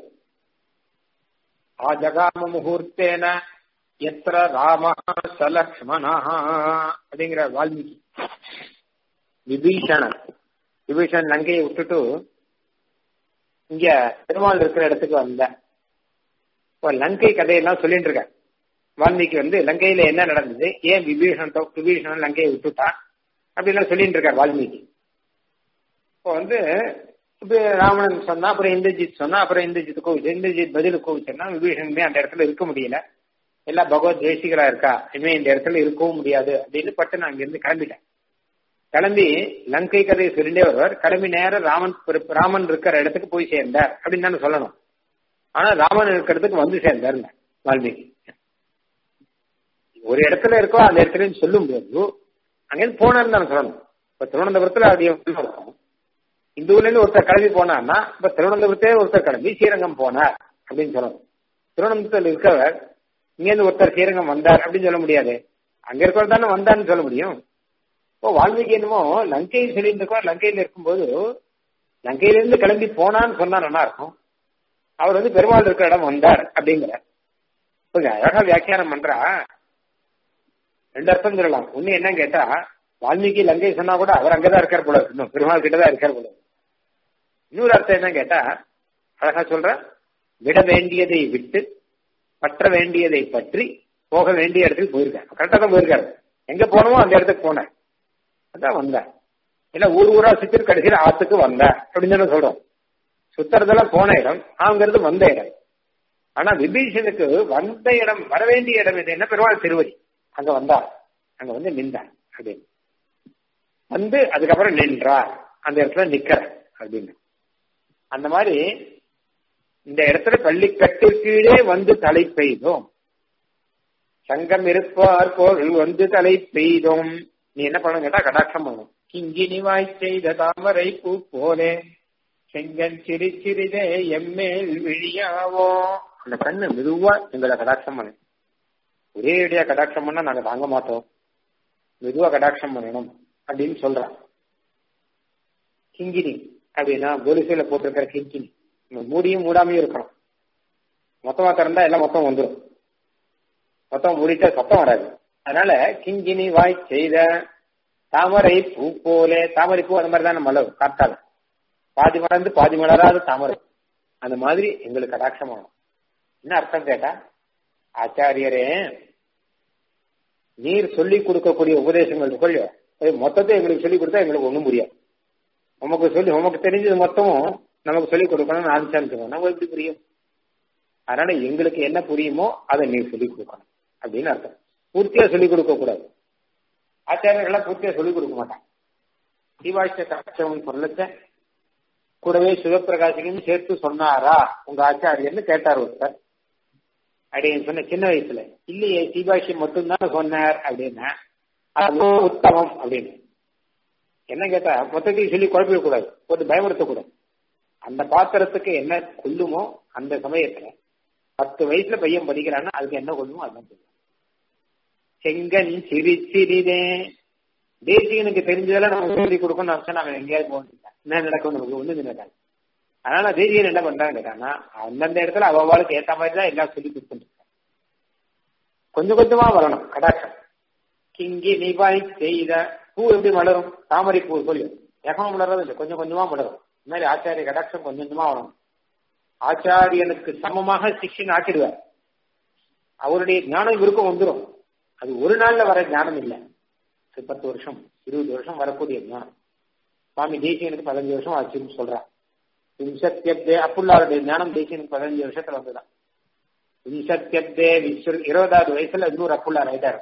ஆஜகாம முகூர்த்தேன எத்திர ராம சலக்ஷ்மணா அப்படிங்கிற வால்மீகி விபீஷணன் விபீஷன் லங்கையை விட்டுட்டு இங்க பெருமாள் இருக்கிற இடத்துக்கு வந்த இப்போ லங்கை கதையெல்லாம் சொல்லிட்டு இருக்க வால்மீகி வந்து லங்கையில என்ன நடந்தது ஏன் விபீஷன் விபீஷணன் லங்கையை விட்டுட்டான் அப்படிலாம் சொல்லிட்டு இருக்கார் வால்மீகி இப்போ வந்து இப்ப ராவணன் சொன்னா அப்புறம் இந்திரஜித் சொன்னா அப்புறம் இந்திரஜித் கோவிச்சு இந்திரஜித் பதில் கோவிச்சோன்னா விபீஷனுமே அந்த இடத்துல இருக்க முடியல எல்லாம் பகவத் தேசிகளா இருக்கா இனிமே இந்த இடத்துல இருக்கவும் முடியாது அப்படின்னு பட்டு நான் இங்கிருந்து கிளம்பிட்டேன் கிளம்பி லங்கை கதையை சொல்லிட்டே வருவார் கிளம்பி நேரம் ராமன் ராமன் இருக்கிற இடத்துக்கு போய் சேர்ந்தார் அப்படின்னு தானே சொல்லணும் ஆனா ராமன் இருக்கிறதுக்கு வந்து சேர்ந்தார் வால்மீகி ஒரு இடத்துல இருக்கோ அந்த இடத்துல சொல்லும் போது அங்கேருந்து போனார்னு தானே சொல்லணும் இப்ப திருவனந்தபுரத்துல அது இருக்கும் இந்த ஊர்ல இருந்து ஒருத்தர் கிளம்பி போனார்னா இப்ப திருவனந்தபுரத்தே ஒருத்தர் கிளம்பி ஸ்ரீரங்கம் போனார் அப்படின்னு சொல்லணும் திருவனந்தபுரத்தில் இருக்கவர் இங்கேருந்து ஒருத்தர் ஸ்ரீரங்கம் வந்தார் அப்படின்னு சொல்ல முடியாது அங்க இருக்கிறவர் தானே வந்தார்னு சொல்ல முடியும் இப்போ வால்மீகி என்னமோ லங்கையில் சொல்லிட்டு இருக்கோம் லங்கையில் இருக்கும்போது லங்கையிலிருந்து கிளம்பி போனான்னு சொன்னா நல்லா இருக்கும் அவர் வந்து பெருமாள் இருக்கிற இடம் வந்தார் அப்படிங்கிற கொஞ்சம் அழகா வியாக்கியானம் பண்றா ரெண்டு அர்த்தம் சொல்லலாம் ஒண்ணு என்ன கேட்டா வால்மீகி லங்கை சொன்னா கூட அவர் அங்கதான் இருக்கார் போல இன்னும் பெருமாள் கிட்டதான் இருக்கார் போல இன்னொரு அர்த்தம் என்ன கேட்டா அழகா சொல்ற விட வேண்டியதை விட்டு பற்ற வேண்டியதை பற்றி போக வேண்டிய இடத்துக்கு போயிருக்காரு கரெக்டா தான் போயிருக்காரு எங்க போனோமோ அந்த இடத்துக்கு போனேன் அதான் வந்தேன் இல்ல ஊர் ஊரா சுத்திட்டு கடைசியில் ஆத்துக்கு வந்த அப்படின்னு தானே சொல்றோம் சுத்துறதெல்லாம் போன இடம் அங்கிறது வந்த இடம் ஆனா விபீஷனுக்கு வந்த இடம் வர வேண்டிய இடம் இது என்ன பெருமாள் திருவடி அங்க வந்தார் அங்க வந்து நின்றார் அப்படின்னு வந்து அதுக்கப்புறம் நின்றார் அந்த இடத்துல நிக்கிற அப்படின்னு அந்த மாதிரி இந்த இடத்துல பள்ளிக்கட்டு கீழே வந்து தலை பெய்தோம் சங்கம் இருப்பார் போல் வந்து தலை பெய்தோம் நீ என்ன பண்ணணும் கேட்டா கடாட்சம் பண்ணும் கிங்கினி வாய் செய்த தாமரை பூ போலே செங்கன் சிறு சிறிதே எம்மேல் விழியாவோ அந்த கண்ணு மெதுவா எங்களை கடாட்சம் பண்ணு ஒரே அடியா கடாட்சம் பண்ணா நாங்க தாங்க மாட்டோம் மெதுவா கடாட்சம் பண்ணணும் அப்படின்னு சொல்றான் கிங்கினி அப்படின்னா போலீஸ்ல போட்டிருக்கிற கிங்கினி மூடியும் மூடாமையும் இருக்கணும் மொத்தமா திறந்தா எல்லாம் மொத்தம் வந்துடும் மொத்தம் மூடிட்டா சத்தம் வராது அதனால கிங்கினி வாய் செய்த தாமரை பூ போலே தாமரை பூ அந்த மாதிரி தான் மலர் காத்தால பாதி மலர்ந்து பாதி மலராத தாமரை அந்த மாதிரி எங்களுக்கு கடாட்சமாகும் என்ன அர்த்தம் கேட்டா ஆச்சாரியரே நீர் சொல்லி கொடுக்கக்கூடிய உபதேசங்கள் கொள்ளியோ மொத்தத்தை எங்களுக்கு சொல்லி கொடுத்தா எங்களுக்கு ஒண்ணும் புரியாது உமக்கு சொல்லி உமக்கு தெரிஞ்சது மொத்தமும் நமக்கு சொல்லி கொடுக்கணும்னு ஆரம்பிச்சான்னு நம்ம எப்படி புரியும் அதனால எங்களுக்கு என்ன புரியுமோ அதை நீ சொல்லிக் கொடுக்கணும் அப்படின்னு அர்த்தம் பூர்த்தியா சொல்லிக் கொடுக்க கூடாது ஆச்சாரியர்கள்லாம் பூர்த்தியா சொல்லிக் கொடுக்க மாட்டாங்க தீபாஷ்ட கடாட்சம் சொல்லச்ச கூடவே சிவபிரகாசிக்கும் சேர்த்து சொன்னாரா உங்க ஆச்சாரியன்னு கேட்டார் ஒருத்தர் அப்படின்னு சொன்ன சின்ன வயசுல இல்லையே சீபாஷ்யம் மட்டும்தான் சொன்னார் அப்படின்னா அது உத்தமம் அப்படின்னு என்ன கேட்டா மொத்தத்தையும் சொல்லி குழப்பிடக்கூடாது போட்டு பயமுறுத்தக்கூடாது அந்த பாத்திரத்துக்கு என்ன கொல்லுமோ அந்த சமயத்துல பத்து வயசுல பையன் படிக்கிறான்னா அதுக்கு என்ன கொல்லுமோ அதான் சொல்லுவோம் செங்கன் சிரி சிறிதே தேசிகனுக்கு தெரிஞ்சதெல்லாம் நம்ம சொல்லி கொடுக்கணும்னு அவசியம் நாம எங்கேயாவது போக என்ன நடக்கும் நமக்கு ஒண்ணு நடக்காது அதனால தேசிகன் என்ன பண்றான்னு கேட்டாங்கன்னா அந்தந்த இடத்துல அவளுக்கு ஏத்த மாதிரி தான் எல்லாம் சொல்லி கொடுத்துட்டு கொஞ்சம் கொஞ்சமா வரணும் கடாட்சம் கிங்கி நிபாய் செய்த பூ எப்படி மலரும் தாமரை பூ சொல்லி ஏகமா மலர்றது இல்லை கொஞ்சம் கொஞ்சமா மலரும் இந்த மாதிரி ஆச்சாரிய கடாட்சம் கொஞ்சம் கொஞ்சமா வரணும் ஆச்சாரியனுக்கு சமமாக சிஷ்யன் ஆக்கிடுவார் அவருடைய ஞானம் இவருக்கும் வந்துடும் அது ஒரு நாள்ல வர ஞானம் இல்லை பத்து வருஷம் இருபது வருஷம் வரக்கூடிய ஞானம் சுவாமி தேசியனுக்கு பதினஞ்சு வருஷம் ஆச்சுன்னு சொல்றார் விம்சத்தியப்தே அப்புள்ளாருடைய ஞானம் தேசியனுக்கு பதினஞ்சு வருஷத்துல வந்துதான் விம்சத்தியப்தே விஸ்வ இருபதாவது வயசுல இன்னொரு அப்புள்ளார் ஆயிட்டாரு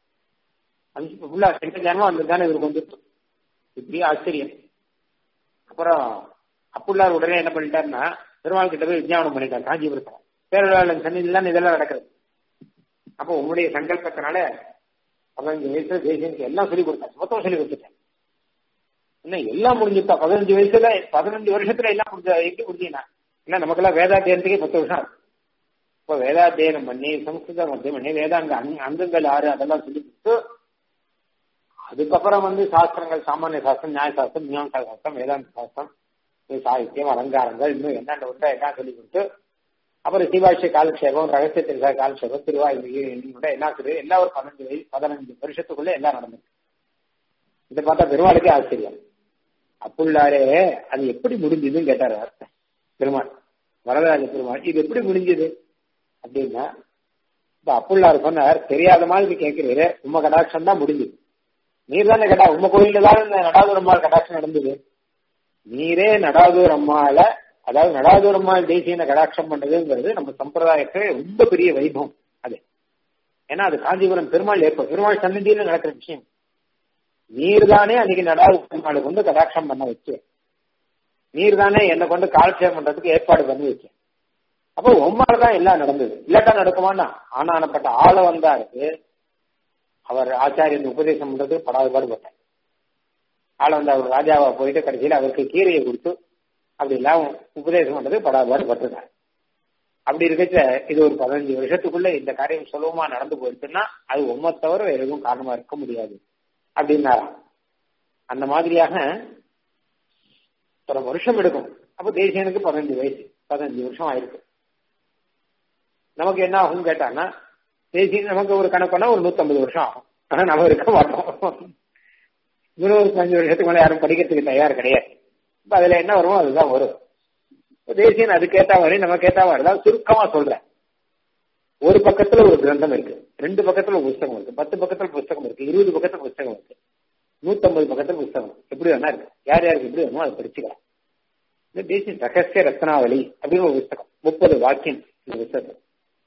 புள்ளார் சென்ற ஜானமா வந்ததுதானே இவருக்கு வந்து இப்படி ஆச்சரியம் அப்புறம் அப்புள்ளார் உடனே என்ன பண்ணிட்டாருன்னா பெருமாள் கிட்ட போய் விஞ்ஞானம் பண்ணிட்டார் காஞ்சிபுரத்தில் பேரலாளன் சன்னிதிலாம் இதெல்லாம் நடக்குது அப்போ உங்களுடைய சங்கல்பத்தினால பதினஞ்சு வயசுல தேசியனுக்கு எல்லாம் சொல்லி கொடுத்தாச்சு மொத்தம் சொல்லி கொடுத்துட்டேன் என்ன எல்லாம் முடிஞ்சுட்டா பதினஞ்சு வயசுல பதினஞ்சு வருஷத்துல எல்லாம் முடிஞ்ச எப்படி முடிஞ்சீங்கன்னா ஏன்னா நமக்கெல்லாம் வேதாத்தியனத்துக்கே பத்து வருஷம் ஆகும் இப்போ வேதாத்தியனம் பண்ணி சம்ஸ்கிருதம் மத்தியம் பண்ணி வேதாங்க அங்கங்கள் ஆறு அதெல்லாம் சொல்லி கொடுத்து அதுக்கப்புறம் வந்து சாஸ்திரங்கள் சாமானிய சாஸ்திரம் நியாய சாஸ்திரம் மீமாசா சாஸ்திரம் வேதாந்த சாஸ்திரம் சாகித்யம் அலங்காரங்கள் இன்னும் என்னென்ன உண்டோ எல்லாம் சொல்லி கொடுத்து அப்புறம் சிவாட்சி காலக்ஷேபம் ரகசிய திருசா காலக்ஷேபம் திருவாயுட எல்லாம் சொல்லி எல்லாம் ஒரு பதினஞ்சு வயசு பதினஞ்சு வருஷத்துக்குள்ள எல்லாம் நடந்தது இதை பார்த்தா பெருமாளுக்கே ஆச்சரியம் அப்புள்ளாரே அது எப்படி முடிஞ்சதுன்னு கேட்டாரு பெருமாள் வரதராஜ பெருமாள் இது எப்படி முடிஞ்சது அப்படின்னா இப்ப அப்புள்ளார் சொன்னார் தெரியாத மாதிரி கேட்கிறீரு உம்ம கடாட்சம் தான் முடிஞ்சது நீர் தானே கடா உம்ம கோயில்ல தான் நடாதூர் அம்மாள் கடாட்சம் நடந்தது நீரே நடாதூர் அம்மாள அதாவது நடாதூர் அம்மாள் தேசியன கடாட்சம் பண்றதுங்கிறது நம்ம சம்பிரதாயத்துல ரொம்ப பெரிய வைபவம் அது ஏன்னா அது காஞ்சிபுரம் பெருமாள் ஏற்படும் பெருமாள் சன்னதியில நடக்கிற விஷயம் நீர் தானே அன்னைக்கு நடாதூர் அம்மாளை கொண்டு கடாட்சம் பண்ண வச்சு நீர் தானே என்னை கொண்டு காலட்சேபம் பண்றதுக்கு ஏற்பாடு பண்ணி வச்சேன் அப்போ உம்மால தான் எல்லாம் நடந்தது இல்லாட்டா நடக்குமானா ஆனானப்பட்ட ஆள வந்தாருக்கு அவர் ஆச்சாரியன் உபதேசம் பண்றதுக்கு படாத பாடுபட்டார் ஆள வந்து அவர் ராஜாவா போயிட்டு கடைசியில் அவருக்கு கீரையை கொடுத்து அப்படி எல்லாம் உபதேசம் பண்றது படாத பாடுபட்டிருக்காரு அப்படி இருக்கச்ச இது ஒரு பதினஞ்சு வருஷத்துக்குள்ள இந்த காரியம் சுலபமா நடந்து போயிடுச்சுன்னா அது உண்மை தவிர வேற எதுவும் காரணமா இருக்க முடியாது அப்படின்னாராம் அந்த மாதிரியாக ஒரு வருஷம் எடுக்கும் அப்ப தேசியனுக்கு பதினஞ்சு வயசு பதினஞ்சு வருஷம் ஆயிருக்கு நமக்கு என்ன ஆகும் கேட்டான்னா தேசிய நமக்கு ஒரு கணக்குனா ஒரு நூத்தம்பது வருஷம் ஆகும் ஆனா நம்ம இருக்க மாட்டோம் இருபது பதினஞ்சு வருஷத்துக்கு மேல யாரும் படிக்கிறதுக்கு தயார் கிடையாது இப்ப அதுல என்ன வருமோ அதுதான் வரும் தேசியன் அதுக்கேத்த மாதிரி நமக்கு ஏத்த மாதிரி தான் சுருக்கமா சொல்றேன் ஒரு பக்கத்துல ஒரு கிரந்தம் இருக்கு ரெண்டு பக்கத்துல ஒரு புஸ்தகம் இருக்கு பத்து பக்கத்துல புஸ்தகம் இருக்கு இருபது பக்கத்துல புஸ்தகம் இருக்கு நூத்தம்பது பக்கத்துல புஸ்தகம் எப்படி வேணா இருக்கு யார் யாருக்கு எப்படி வேணுமோ அதை படிச்சுக்கலாம் இந்த தேசிய ரகசிய ரத்னாவளி அப்படின்னு ஒரு புஸ்தகம் முப்பது வாக்கியம் இந்த புஸ்தகம்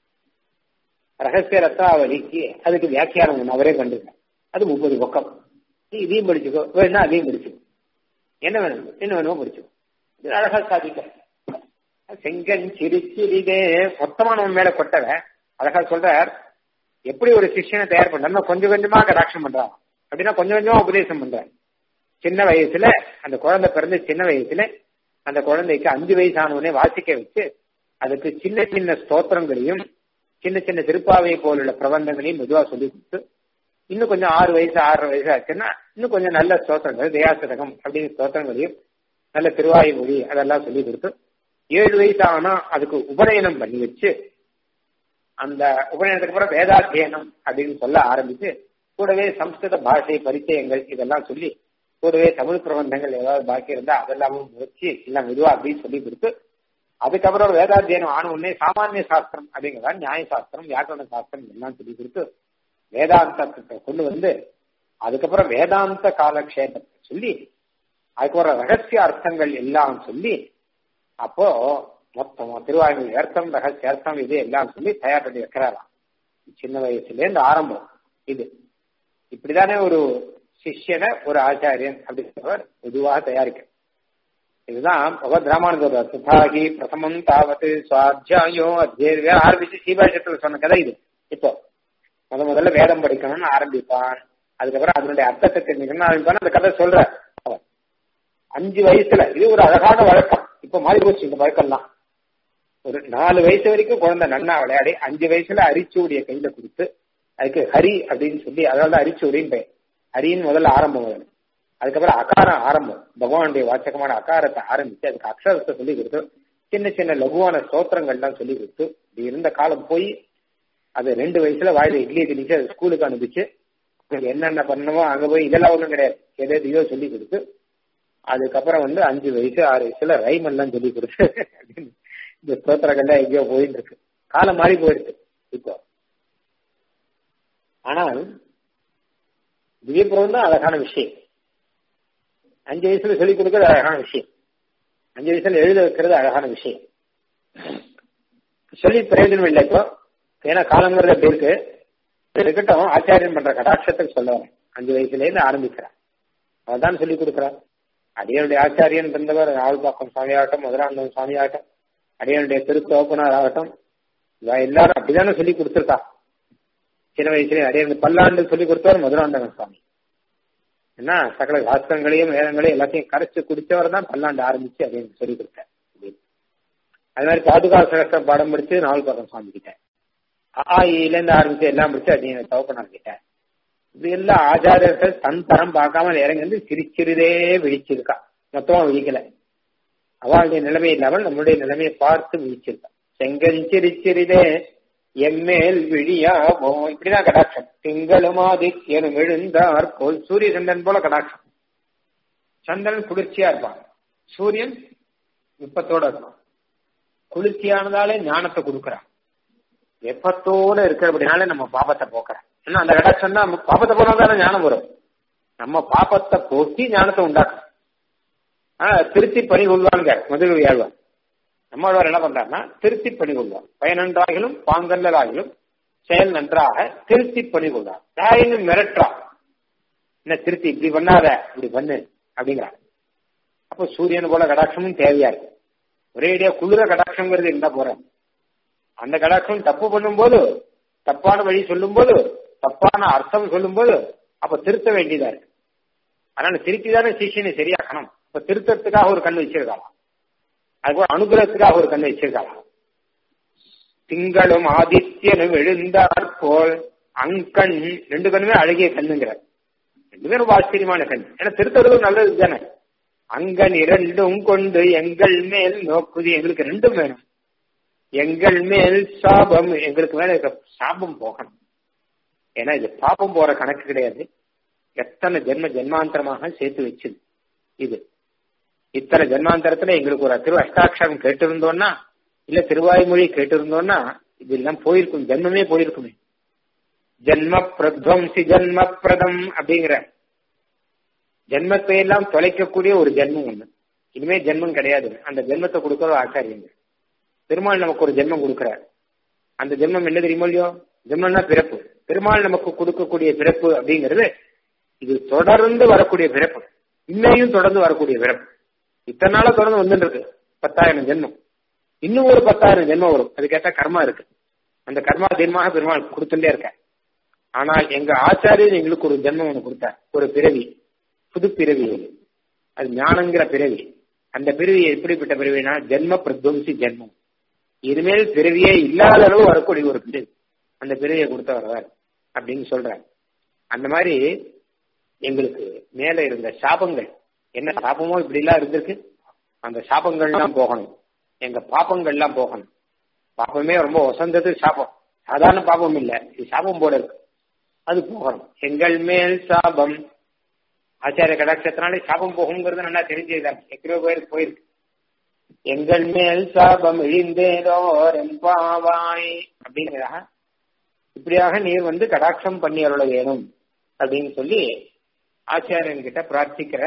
ரகசிய ரத்னாவளிக்கு அதுக்கு வியாக்கியானம் ஒன்று அவரே கண்டுங்க அது முப்பது பக்கம் நீ இதையும் படிச்சுக்கோ வேணா அதையும் படிச்சுக்கோ என்ன வேணும் என்ன வேணுமோ படிச்சுக்கோ இது அழகா சாதிக்க செங்கன் சிரிச்சிரிதே மொத்தமா நம்ம மேல கொட்டவன் அழகா சொல்றார் எப்படி ஒரு சிஷ்யனை தயார் பண்றாருன்னா கொஞ்சம் கொஞ்சமா கடாட்சம் பண்றான் அப்படின்னா கொஞ்சம் கொஞ்சமா உபதேசம் பண்றாரு சின்ன வயசுல அந்த குழந்தை பிறந்த சின்ன வயசுல அந்த குழந்தைக்கு அஞ்சு வயசானவனே வாசிக்க வச்சு அதுக்கு சின்ன சின்ன ஸ்தோத்திரங்களையும் சின்ன சின்ன திருப்பாவை போலுள்ள பிரபந்தங்களையும் மெதுவா சொல்லி கொடுத்து இன்னும் கொஞ்சம் ஆறு வயசு ஆறரை வயசு ஆச்சுன்னா இன்னும் கொஞ்சம் நல்ல ஸ்தோத்திரங்கள் தயாசதகம் அப்படின்னு ஸ்தோத்திரங்களையும் நல்ல திருவாயு மொழி அதெல்லாம் சொல்லி கொடுத்து ஏழு வயசு ஆனா அதுக்கு உபநயனம் பண்ணி வச்சு அந்த உபநயனத்துக்கு அப்புறம் வேதாத்தியனம் அப்படின்னு சொல்ல ஆரம்பிச்சு கூடவே சம்ஸ்கிருத பாஷை பரிச்சயங்கள் இதெல்லாம் சொல்லி கூடவே தமிழ் பிரபந்தங்கள் ஏதாவது பாக்கி இருந்தா அதெல்லாமும் வச்சு எல்லாம் மெதுவா அப்படின்னு சொல்லி கொடுத்து அதுக்கப்புறம் வேதாத்தியனம் ஆன உடனே சாமானிய சாஸ்திரம் அப்படிங்கிறதா நியாய சாஸ்திரம் வியாக்கரண சாஸ்திரம் எல்லாம் சொல்லி கொடுத்து வேதாந்தத்தை கொண்டு வந்து அதுக்கப்புறம் வேதாந்த காலக்ஷேபத்தை சொல்லி அதுக்கப்புறம் ரகசிய அர்த்தங்கள் எல்லாம் சொல்லி அப்போ மொத்தம் திருவாயூர் அர்த்தம் ரகசிய அர்த்தம் இது எல்லாம் சொல்லி தயார் பண்ணி வைக்கிறாராம் சின்ன வயசுல இருந்து ஆரம்பம் இது இப்படிதானே ஒரு சிஷ்யனை ஒரு ஆச்சாரியன் அப்படிங்கிறவர் பொதுவாக தயாரிக்க இதுதான் பகவத் ராமானுஜர் சுதாகி பிரசமம் தாவத்து சுவாத்தியாயோ அத்தியர்வே ஆரம்பிச்சு சீபாஷத்துல சொன்ன கதை இது இப்போ முத முதல்ல வேதம் படிக்கணும்னு ஆரம்பிப்பான் அதுக்கப்புறம் அதனுடைய அர்த்தத்தை தெரிஞ்சுக்கணும்னு ஆரம்பிப்பான் அந்த கதை சொல்ற அவன் அஞ்சு வயசுல இது ஒரு அழகான வழக்கம் இப்ப மாறி போச்சு இந்த வழக்கம்லாம் ஒரு நாலு வயசு வரைக்கும் குழந்தை நன்னா விளையாடி அஞ்சு வயசுல அரிச்சூடிய கையில கொடுத்து அதுக்கு ஹரி அப்படின்னு சொல்லி அதாவது அரிச்சூடின்னு பெயர் ஹரின்னு முதல்ல ஆரம்பம் வரும் அதுக்கப்புறம் அகாரம் ஆரம்பம் பகவானுடைய வாச்சகமான அகாரத்தை ஆரம்பிச்சு அதுக்கு அக்ஷரத்தை சொல்லி கொடுத்து சின்ன சின்ன லகுவான ஸ்தோத்திரங்கள்லாம் சொல்லி கொடுத்து இப்படி இருந்த காலம் போய் அது ரெண்டு வயசுல வாயில இட்லி திணிச்சு அது ஸ்கூலுக்கு அனுப்பிச்சு என்னென்ன பண்ணணுமோ அங்க போய் இதெல்லாம் ஒண்ணும் கிடையாது எதை எதையோ சொல்லி கொடுத்து அதுக்கப்புறம் வந்து அஞ்சு வயசு ஆறு வயசுல ரைம் எல்லாம் சொல்லி கொடுத்து இந்த ஸ்தோத்திரங்கள்லாம் எங்கேயோ போயிட்டு இருக்கு காலம் மாறி போயிடுச்சு இப்போ ஆனால் திவ்யபுரம் தான் அழகான விஷயம் அஞ்சு வயசுல சொல்லிக் கொடுக்கறது அழகான விஷயம் அஞ்சு வயசுல எழுத வைக்கிறது அழகான விஷயம் சொல்லி பிரயோஜனம் இல்லை இப்போ ஏன்னா காலங்கிறது அப்படி இருக்கு இருக்கட்டும் ஆச்சாரியன் பண்ற கடாட்சத்துக்கு சொல்ல வரேன் அஞ்சு வயசுல இருந்து ஆரம்பிக்கிறான் அவன் தான் சொல்லி கொடுக்குறான் அடியனுடைய ஆச்சாரியன் இருந்தவர் ஆழ்பாக்கம் சுவாமி ஆகட்டும் மதுராந்தகம் சுவாமி ஆகட்டும் அடியனுடைய திருத்தோப்பனார் ஆகட்டும் எல்லாரும் அப்படிதானே சொல்லி கொடுத்துருக்கா சின்ன வயசுல அடியன் பல்லாண்டு சொல்லி கொடுத்தவர் மதுராந்தகன் சுவாமி என்ன சகல சாஸ்திரங்களையும் வேதங்களையும் எல்லாத்தையும் கரைச்சு குடிச்சவர் தான் பல்லாண்டு ஆரம்பிச்சு அப்படின்னு சொல்லி கொடுத்தார் அது மாதிரி பாதுகா சகஸ்திரம் பாடம் படிச்சு நாவல் பக்கம் சுவாமி கிட்ட ஆயில இருந்து ஆரம்பிச்சு எல்லாம் முடிச்சு அப்படின்னு தவப்பனார் கிட்ட இது எல்லாம் ஆச்சாரியர்கள் தன் தரம் பார்க்காம இறங்கி வந்து சிரிச்சிருதே விழிச்சிருக்கா மொத்தமா விழிக்கல அவளுடைய நிலைமை இல்லாமல் நம்மளுடைய நிலைமையை பார்த்து விழிச்சிருக்கா செங்கஞ்சிரிச்சிறிதே எம்மேல் விழியாமோ இப்படிதான் கடாட்சம் திங்களும் ஆதித்யனும் எழுந்தார் போல் சூரிய சந்திரன் போல கடாட்சம் சந்திரன் குளிர்ச்சியா இருப்பான் சூரியன் வெப்பத்தோட இருப்பான் குளிர்ச்சியானதாலே ஞானத்தை கொடுக்கறான் வெப்பத்தோட இருக்கிறபடினால நம்ம பாபத்தை போக்குறோம் ஏன்னா அந்த கடாட்சம் தான் பாபத்தை போனாதானே ஞானம் வரும் நம்ம பாபத்தை போக்கி ஞானத்தை உண்டாக்கும் ஆனா திருத்தி பணி கொள்வாங்க முதல் ஏழ்வார் நம்மளவர் என்ன பண்றாருன்னா திருத்தி பணி கொள்வார் பயனன்றாகிலும் பாங்கல்லராகிலும் செயல் நன்றாக திருத்தி பணி கொள்வார் தாயினும் மிரட்டுறா என்ன திருத்தி இப்படி பண்ணாத இப்படி பண்ணு அப்படிங்கிறார் அப்போ சூரியன் போல கடாட்சமும் தேவையா இருக்கு ஒரேடியா குளிர கடாட்சங்கிறது இருந்தா போறேன் அந்த கடாட்சம் தப்பு பண்ணும்போது தப்பான வழி சொல்லும் போது தப்பான அர்த்தம் சொல்லும் போது அப்ப திருத்த வேண்டியதா இருக்கு அதனால திருத்தி தானே சிஷியனை சரியாக்கணும் இப்ப திருத்தத்துக்காக ஒரு கண் வச்சிருக்கலாம் அதுபோல அனுகிரகத்துக்காக ஒரு கண் வச்சிருக்கலாம் திங்களும் ஆதித்யனும் எழுந்தார் போல் அங்கண் ரெண்டு கண்ணுமே அழகிய கண்ணுங்கிறார் ரெண்டு பேரும் ஆச்சரியமான கண் ஏன்னா திருத்தறது நல்லது தானே அங்கன் இரண்டும் கொண்டு எங்கள் மேல் நோக்குது எங்களுக்கு ரெண்டும் வேணும் எங்கள் மேல் சாபம் எங்களுக்கு மேல இருக்க சாபம் போகணும் ஏன்னா இது பாபம் போற கணக்கு கிடையாது எத்தனை ஜென்ம ஜென்மாந்தரமாக சேர்த்து வச்சுது இது இத்தனை ஜென்மாந்தரத்துல எங்களுக்கு ஒரு திரு அஷ்டாட்சரம் கேட்டிருந்தோம்னா இல்ல திருவாய்மொழி கேட்டிருந்தோம்னா இதெல்லாம் போயிருக்கும் ஜென்மமே போயிருக்குமே ஜென்ம பிரத்வம்சி ஜென்ம பிரதம் அப்படிங்கிற ஜென்மத்தை எல்லாம் தொலைக்கக்கூடிய ஒரு ஜென்மம் ஒண்ணு இனிமே ஜென்மம் கிடையாது அந்த ஜென்மத்தை கொடுக்கிற ஆச்சாரியங்க பெருமாள் நமக்கு ஒரு ஜென்மம் கொடுக்கிறார் அந்த ஜென்மம் என்ன தெரியுமோ இல்லையோ ஜென்மம்னா பிறப்பு பெருமாள் நமக்கு கொடுக்கக்கூடிய பிறப்பு அப்படிங்கிறது இது தொடர்ந்து வரக்கூடிய பிறப்பு இன்னையும் தொடர்ந்து வரக்கூடிய பிறப்பு இத்தனை நாளா தொடர்ந்து வந்துட்டு இருக்கு பத்தாயிரம் ஜென்மம் இன்னும் ஒரு பத்தாயிரம் ஜென்மம் வரும் அதுக்கேற்ற கர்மா இருக்கு அந்த கர்மா ஜென்மாக பெருமாள் கொடுத்துட்டே இருக்க ஆனால் எங்க ஆச்சாரியர் எங்களுக்கு ஒரு ஜென்மம் ஒன்று கொடுத்தார் ஒரு பிறவி புது பிறவி அது அது ஞானங்கிற பிறவி அந்த பிறவி எப்படிப்பட்ட பிறவினா ஜென்ம பிரத்வம்சி ஜென்மம் இனிமேல் பிறவியே இல்லாத அளவு வரக்கூடிய ஒரு பிறவி அந்த பிறவியை கொடுத்தவர் அப்படின்னு சொல்றாரு அந்த மாதிரி எங்களுக்கு மேல இருந்த சாபங்கள் என்ன சாபமோ இப்படி எல்லாம் இருந்திருக்கு அந்த சாபங்கள்லாம் போகணும் எங்க பாப்பங்கள்லாம் போகணும் பாப்பமே ரொம்ப வசந்தது சாபம் சாதாரண பாபம் இல்ல இது சாபம் போல இருக்கு அது போகணும் எங்கள் மேல் சாபம் ஆச்சாரிய கடாட்சத்தினாலே சாபம் போகுங்கிறது நல்லா தெரிஞ்சதுதான் எத்தனையோ பேருக்கு போயிருக்கு எங்கள் மேல் சாபம் இழிந்தேரோர் எம்பாவாய் அப்படிங்கிறா இப்படியாக நீர் வந்து கடாட்சம் பண்ணி அருள வேணும் அப்படின்னு சொல்லி ஆச்சாரியன் கிட்ட பிரார்த்திக்கிற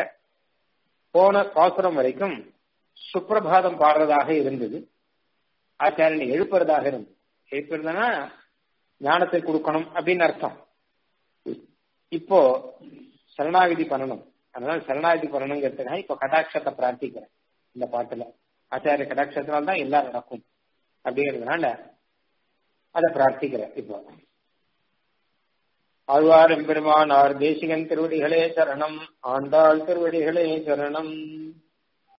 போன பாசுரம் வரைக்கும் சுப்பிரபாதம் பாடுறதாக இருந்தது ஆச்சாரியனை எழுப்புறதாக இருந்தது எழுப்புறதுனா ஞானத்தை கொடுக்கணும் அப்படின்னு அர்த்தம் இப்போ சரணாகதி பண்ணணும் அதனால சரணாகதி பண்ணணுங்கிறதுக்காக இப்போ கடாட்சத்தை பிரார்த்திக்கிறேன் இந்த பாட்டுல ஆச்சாரிய கடாட்சத்தினால தான் எல்லாம் நடக்கும் அப்படிங்கிறதுனால அதை பிரார்த்திக்கிறேன் இப்போ ஆழ்வார் எம்பெருமானார் தேசிகன் திருவடிகளே சரணம் ஆண்டாள் திருவடிகளே சரணம்